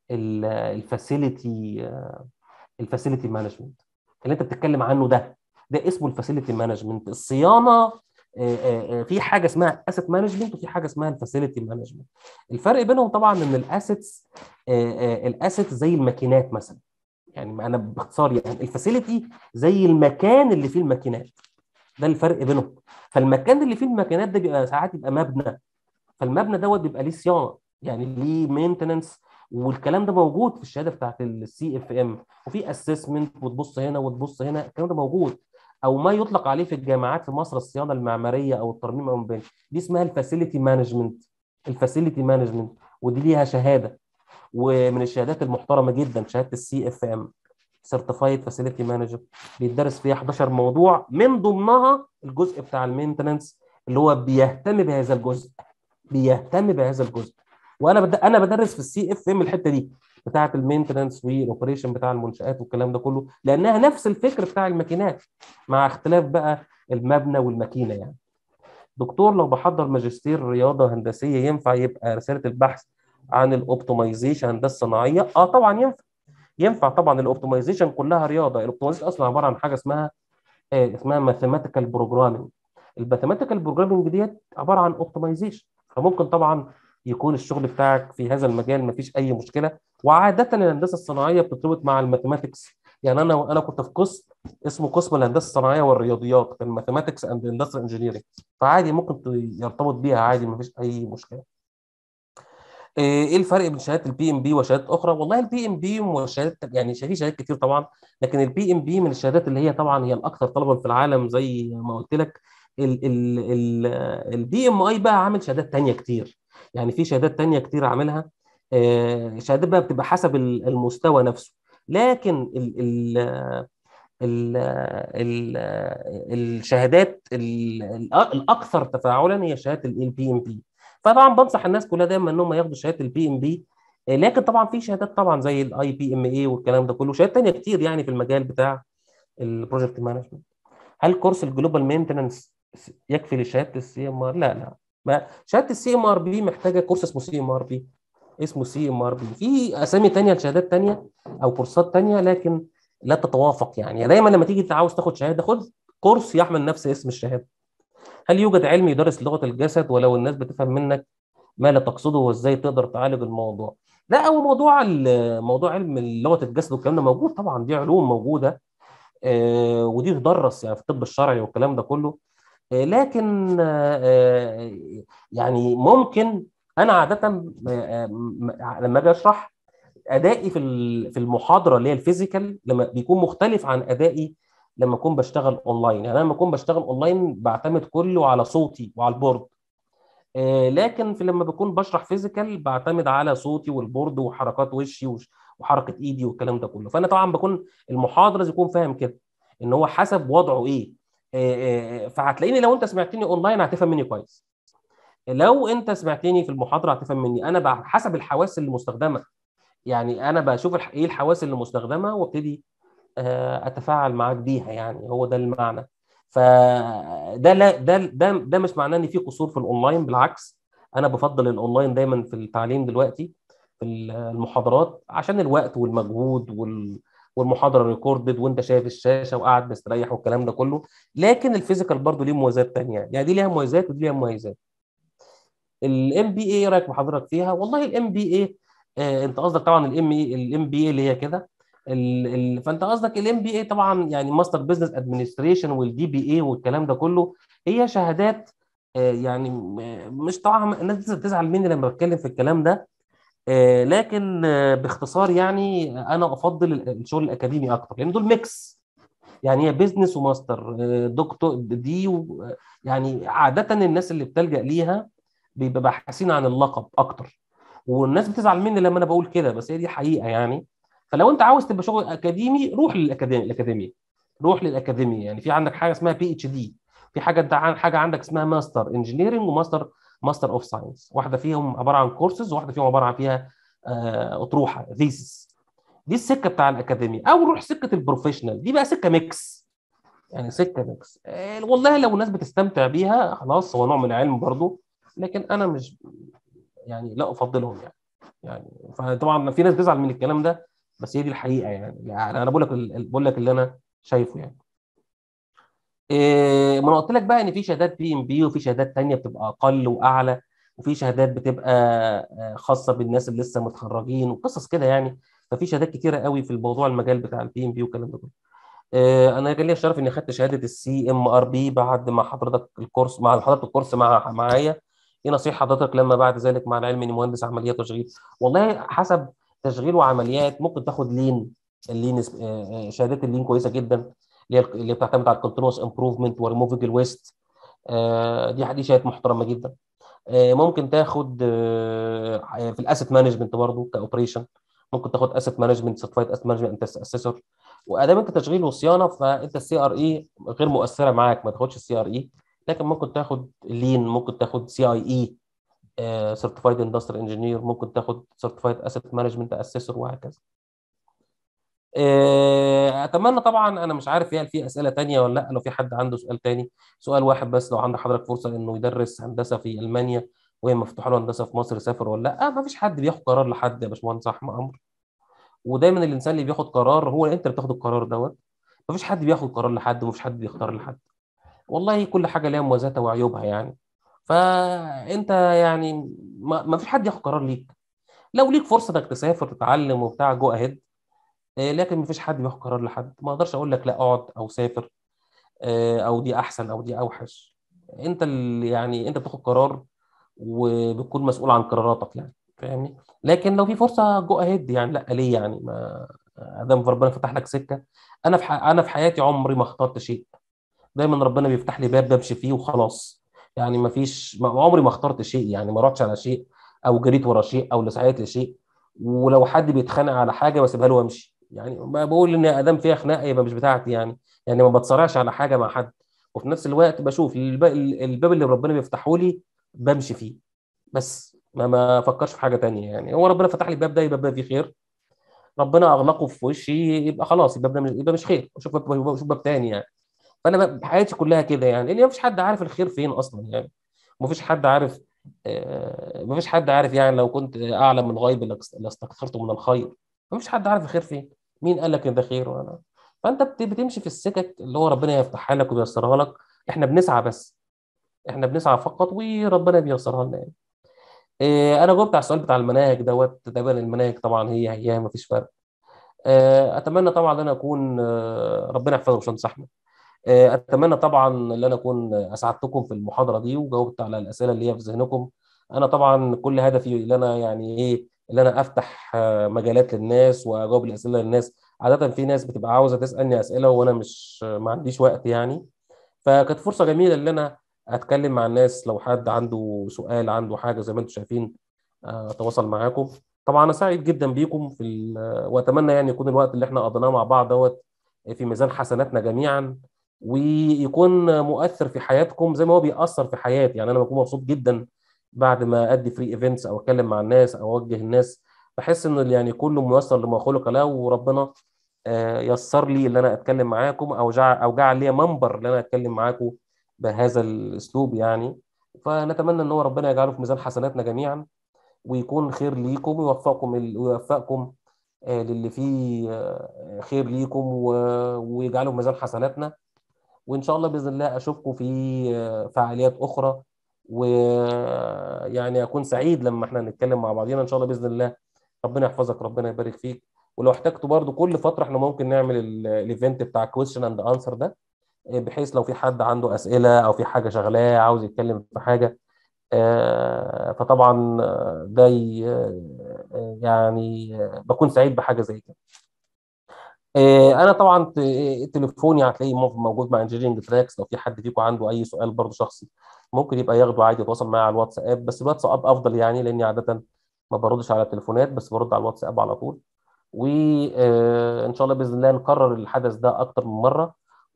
Speaker 1: الفاسيلتي الفاسيلتي مانجمنت اللي انت بتتكلم عنه ده ده اسمه الفاسيلتي مانجمنت الصيانه في حاجه اسمها اسيت مانجمنت وفي حاجه اسمها الفاسيلتي مانجمنت الفرق بينهم طبعا ان الاسيتس الاسيت زي الماكينات مثلا يعني انا باختصار يعني الفاسيلتي زي المكان اللي فيه الماكينات ده الفرق بينهم فالمكان اللي فيه الماكينات ده بيبقى ساعات يبقى مبنى فالمبنى دوت بيبقى ليه صيانه يعني ليه مينتننس والكلام ده موجود في الشهاده بتاعت السي اف ام وفي اسسمنت وتبص هنا وتبص هنا الكلام ده موجود او ما يطلق عليه في الجامعات في مصر الصيانه المعماريه او الترميم او المباني دي اسمها الفاسيلتي مانجمنت الفاسيلتي مانجمنت ودي ليها شهاده ومن الشهادات المحترمه جدا شهاده السي اف ام سيرتيفايد فاسيلتي مانجر بيدرس فيها 11 موضوع من ضمنها الجزء بتاع المينتننس اللي هو بيهتم بهذا الجزء بيهتم بهذا الجزء وانا بد... انا بدرس في السي اف ام الحته دي بتاعه المينتننس والاوبريشن بتاع المنشات والكلام ده كله لانها نفس الفكر بتاع الماكينات مع اختلاف بقى المبنى والماكينه يعني دكتور لو بحضر ماجستير رياضه هندسيه ينفع يبقى رساله البحث عن الاوبتمايزيشن هندسه صناعيه اه طبعا ينفع ينفع طبعا الاوبتمايزيشن كلها رياضه الاوبتمايزيشن اصلا عباره عن حاجه اسمها آه اسمها ماثيماتيكال بروجرامينج الماثيماتيكال بروجرامينج ديت عباره عن اوبتمايزيشن فممكن طبعا يكون الشغل بتاعك في هذا المجال مفيش اي مشكله وعاده الهندسه الصناعيه بترتبط مع الماثيماتكس يعني انا انا كنت في قسم اسمه قسم الهندسه الصناعيه والرياضيات كان ماثيماتكس اند اندستريال انجينيرنج فعادي ممكن يرتبط بيها عادي مفيش اي مشكله ايه الفرق بين شهاده البي ام بي وشهادات اخرى والله البي ام بي وشهادات يعني في شهادات كتير طبعا لكن البي ام بي من الشهادات اللي هي طبعا هي الاكثر طلبا في العالم زي ما قلت لك البي ام اي بقى عامل شهادات تانية كتير يعني في شهادات تانية كتير عاملها شهادات بقى بتبقى حسب المستوى نفسه لكن ال ال ال ال الشهادات الاكثر تفاعلا هي شهاده البي ام بي فطبعا بنصح الناس كلها دايما انهم ياخدوا شهاده البي ام بي لكن طبعا في شهادات طبعا زي الاي بي ام اي والكلام ده كله شهادات تانية كتير يعني في المجال بتاع البروجكت مانجمنت هل كورس الجلوبال مينتننس يكفي لشهاده السي ام ار لا لا ما شهاده السي ام ار بي محتاجه كورس اسمه سي ام ار بي اسمه سي ام ار بي في اسامي تانية لشهادات تانية او كورسات تانية لكن لا تتوافق يعني دايما لما تيجي عاوز تاخد شهاده خد كورس يحمل نفس اسم الشهاده هل يوجد علم يدرس لغه الجسد ولو الناس بتفهم منك ما لا تقصده وازاي تقدر تعالج الموضوع لا هو موضوع موضوع علم لغه الجسد والكلام ده موجود طبعا دي علوم موجوده آه ودي تدرس يعني في الطب الشرعي والكلام ده كله آه لكن آه يعني ممكن انا عاده لما اجي اشرح ادائي في في المحاضره اللي هي الفيزيكال لما بيكون مختلف عن ادائي لما اكون بشتغل اونلاين يعني انا لما اكون بشتغل اونلاين بعتمد كله على صوتي وعلى البورد لكن في لما بكون بشرح فيزيكال بعتمد على صوتي والبورد وحركات وشي وحركه ايدي والكلام ده كله فانا طبعا بكون المحاضر يكون فاهم كده ان هو حسب وضعه ايه فهتلاقيني لو انت سمعتني اونلاين هتفهم مني كويس لو انت سمعتني في المحاضره هتفهم مني انا حسب الحواس اللي مستخدمه يعني انا بشوف ايه الحواس اللي مستخدمه وابتدي اتفاعل معاك بيها يعني هو ده المعنى فده لا ده ده ده مش معناه ان في قصور في الاونلاين بالعكس انا بفضل الاونلاين دايما في التعليم دلوقتي في المحاضرات عشان الوقت والمجهود وال والمحاضره ريكوردد وانت شايف الشاشه وقاعد مستريح والكلام ده كله لكن الفيزيكال برضه ليه مميزات ثانيه يعني دي ليها مميزات ودي ليها مميزات الام بي اي ايه رايك بحضرتك فيها والله الام بي اي انت قصدك طبعا الام اي الام بي اي اللي هي كده ال ال فانت قصدك الام بي اي طبعا يعني ماستر بزنس ادمنستريشن والدي بي اي والكلام ده كله هي شهادات يعني مش طبعا الناس تزعل مني لما بتكلم في الكلام ده لكن باختصار يعني انا افضل الشغل الاكاديمي اكتر لان دول ميكس يعني هي بزنس وماستر دكتور دي يعني عاده الناس اللي بتلجا ليها بيبقى باحثين عن اللقب اكتر والناس بتزعل مني لما انا بقول كده بس هي دي حقيقه يعني فلو انت عاوز تبقى شغل اكاديمي روح للاكاديمي الاكاديميه روح للاكاديميه يعني في عندك حاجه اسمها بي اتش دي في حاجه انت حاجه عندك اسمها ماستر انجينيرنج وماستر ماستر اوف ساينس واحده فيهم عباره عن كورسز وواحده فيهم عباره عن فيها اطروحه ثيسس دي السكه بتاع الاكاديمي او روح سكه البروفيشنال دي بقى سكه ميكس يعني سكه ميكس والله لو الناس بتستمتع بيها خلاص هو نوع من العلم برضو لكن انا مش يعني لا افضلهم يعني يعني فطبعا في ناس بتزعل من الكلام ده بس هي دي الحقيقه يعني, يعني انا بقول لك بقول لك اللي انا شايفه يعني إيه ما انا قلت لك بقى ان في شهادات بي ام بي وفي شهادات ثانيه بتبقى اقل واعلى وفي شهادات بتبقى خاصه بالناس اللي لسه متخرجين وقصص كده يعني ففي شهادات كتيره قوي في الموضوع المجال بتاع البي ام بي والكلام ده كله إيه انا كان لي الشرف اني خدت شهاده السي ام ار بي بعد ما حضرتك الكورس مع حضرتك الكورس مع معايا ايه نصيحه حضرتك لما بعد ذلك مع العلم اني مهندس عمليات وتشغيل والله حسب تشغيل وعمليات ممكن تاخد لين اللين شهادات اللين كويسه جدا اللي هي اللي بتعتمد على الكونتينوس امبروفمنت وريموفنج الويست دي دي شهادات محترمه جدا ممكن تاخد في الاسيت مانجمنت برضه كاوبريشن ممكن تاخد اسيت مانجمنت سيرتيفايد اسيت مانجمنت اسيسور وادام انت تشغيل وصيانه فانت السي ار اي غير مؤثره معاك ما تاخدش السي ار اي لكن ممكن تاخد لين ممكن تاخد سي اي اي سيرتيفايد اندستري انجينير ممكن تاخد سيرتيفايد اسيت مانجمنت اسيسور وهكذا اتمنى طبعا انا مش عارف هل في اسئله تانية ولا لا لو في حد عنده سؤال تاني سؤال واحد بس لو عند حضرتك فرصه انه يدرس هندسه في المانيا وهي مفتوحه له هندسه في مصر يسافر ولا لا ما فيش حد بياخد قرار لحد يا باشمهندس احمد عمرو ودايما الانسان اللي بياخد قرار هو انت اللي بتاخد القرار دوت ما فيش حد بياخد قرار لحد ومفيش حد بيختار لحد والله كل حاجه ليها مميزاتها وعيوبها يعني فانت يعني ما فيش حد ياخد قرار ليك لو ليك فرصه انك تسافر تتعلم وبتاع جو اهيد لكن ما فيش حد بياخد قرار لحد ما اقدرش اقول لك لا اقعد او سافر او دي احسن او دي اوحش انت اللي يعني انت بتاخد قرار وبتكون مسؤول عن قراراتك يعني فاهمني لكن لو في فرصه جو اهيد يعني لا ليه يعني ما ادام ربنا فتح لك سكه انا في انا في حياتي عمري ما اخترت شيء دايما ربنا بيفتح لي باب بمشي فيه وخلاص يعني ما فيش عمري ما اخترت شيء يعني ما رحتش على شيء او جريت ورا شيء او سعيت لشيء ولو حد بيتخانق على حاجه بسيبها له وامشي يعني ما بقول ان ادام فيها خناقه يبقى مش بتاعتي يعني يعني ما بتصارعش على حاجه مع حد وفي نفس الوقت بشوف الباب اللي ربنا بيفتحه لي بمشي فيه بس ما ما افكرش في حاجه تانية يعني هو ربنا فتح لي الباب ده يبقى فيه خير ربنا اغلقه في وشي يبقى خلاص الباب ده يبقى مش خير اشوف باب اشوف باب تاني يعني فانا حياتي كلها كده يعني لان ما فيش حد عارف الخير فين اصلا يعني مفيش حد عارف آه، مفيش حد عارف يعني لو كنت اعلم من الغيب لاستكثرت من الخير مفيش حد عارف الخير فين مين قال لك ان ده خير ولا فانت بت- بتمشي في السكك اللي هو ربنا يفتحها لك وييسرها لك احنا بنسعى بس احنا بنسعى فقط وربنا بييسرها لنا يعني. إيه، انا جاوبت على السؤال بتاع المناهج دوت تقريبا المناهج طبعا هي هي مفيش فرق آه، اتمنى طبعا ان انا اكون آه، ربنا يحفظك يا باشمهندس احمد آه، اتمنى طبعا ان انا اكون اسعدتكم في المحاضره دي وجاوبت على الاسئله اللي هي في ذهنكم انا طبعا كل هدفي ان انا يعني ايه ان انا افتح آه، مجالات للناس واجاوب الاسئله للناس عاده في ناس بتبقى عاوزه تسالني اسئله وانا مش ما عنديش وقت يعني فكانت فرصه جميله ان انا اتكلم مع الناس لو حد عنده سؤال عنده حاجه زي ما انتم شايفين آه، اتواصل معاكم طبعا انا سعيد جدا بيكم في ال- واتمنى يعني يكون الوقت اللي احنا قضيناه مع بعض دوت في ميزان حسناتنا جميعا ويكون مؤثر في حياتكم زي ما هو بيأثر في حياتي يعني انا بكون مبسوط جدا بعد ما ادي فري ايفنتس او اتكلم مع الناس او اوجه الناس بحس ان يعني كله ميسر لما خلق له وربنا آه، يسر لي ان انا اتكلم معاكم او جعل او جعل لي منبر ان انا اتكلم معاكم بهذا الاسلوب يعني فنتمنى ان هو ربنا يجعله في ميزان حسناتنا جميعا ويكون خير ليكم ويوفقكم ويوفقكم آه، للي فيه آه، خير ليكم و- ويجعله في ميزان حسناتنا وان شاء الله باذن الله اشوفكم في آه، فعاليات اخرى ويعني اكون سعيد لما احنا نتكلم مع بعضينا ان شاء الله باذن الله ربنا يحفظك ربنا يبارك فيك ولو احتجتوا برضو كل فتره احنا ممكن نعمل ال- الايفنت بتاع كويستشن اند انسر ده آه، بحيث لو في حد عنده اسئله او في حاجه شغلاه عاوز يتكلم في حاجه آه، فطبعا آه، ده ي- آه، يعني آه، بكون سعيد بحاجه زي كده آه، انا طبعا ت- تليفوني هتلاقيه مو- موجود مع انجينيرنج تراكس لو في حد فيكم عنده اي سؤال برضه شخصي ممكن يبقى ياخده عادي يتواصل معايا على الواتساب بس الواتساب افضل يعني لاني عاده ما بردش على التليفونات بس برد على الواتساب على طول وان شاء الله باذن الله نكرر الحدث ده اكتر من مره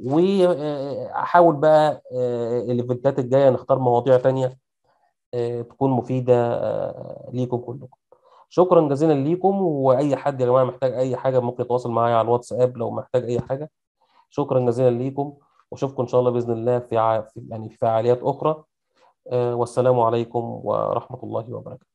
Speaker 1: واحاول بقى آه، الايفنتات الجايه نختار مواضيع تانية آه، تكون مفيده آه، ليكم كلكم شكرا جزيلا ليكم واي حد يا جماعه محتاج اي حاجه ممكن يتواصل معايا على الواتساب لو محتاج اي حاجه شكرا جزيلا ليكم واشوفكم ان شاء الله باذن الله في ع... في- يعني في فعاليات اخرى آه، والسلام عليكم ورحمه الله وبركاته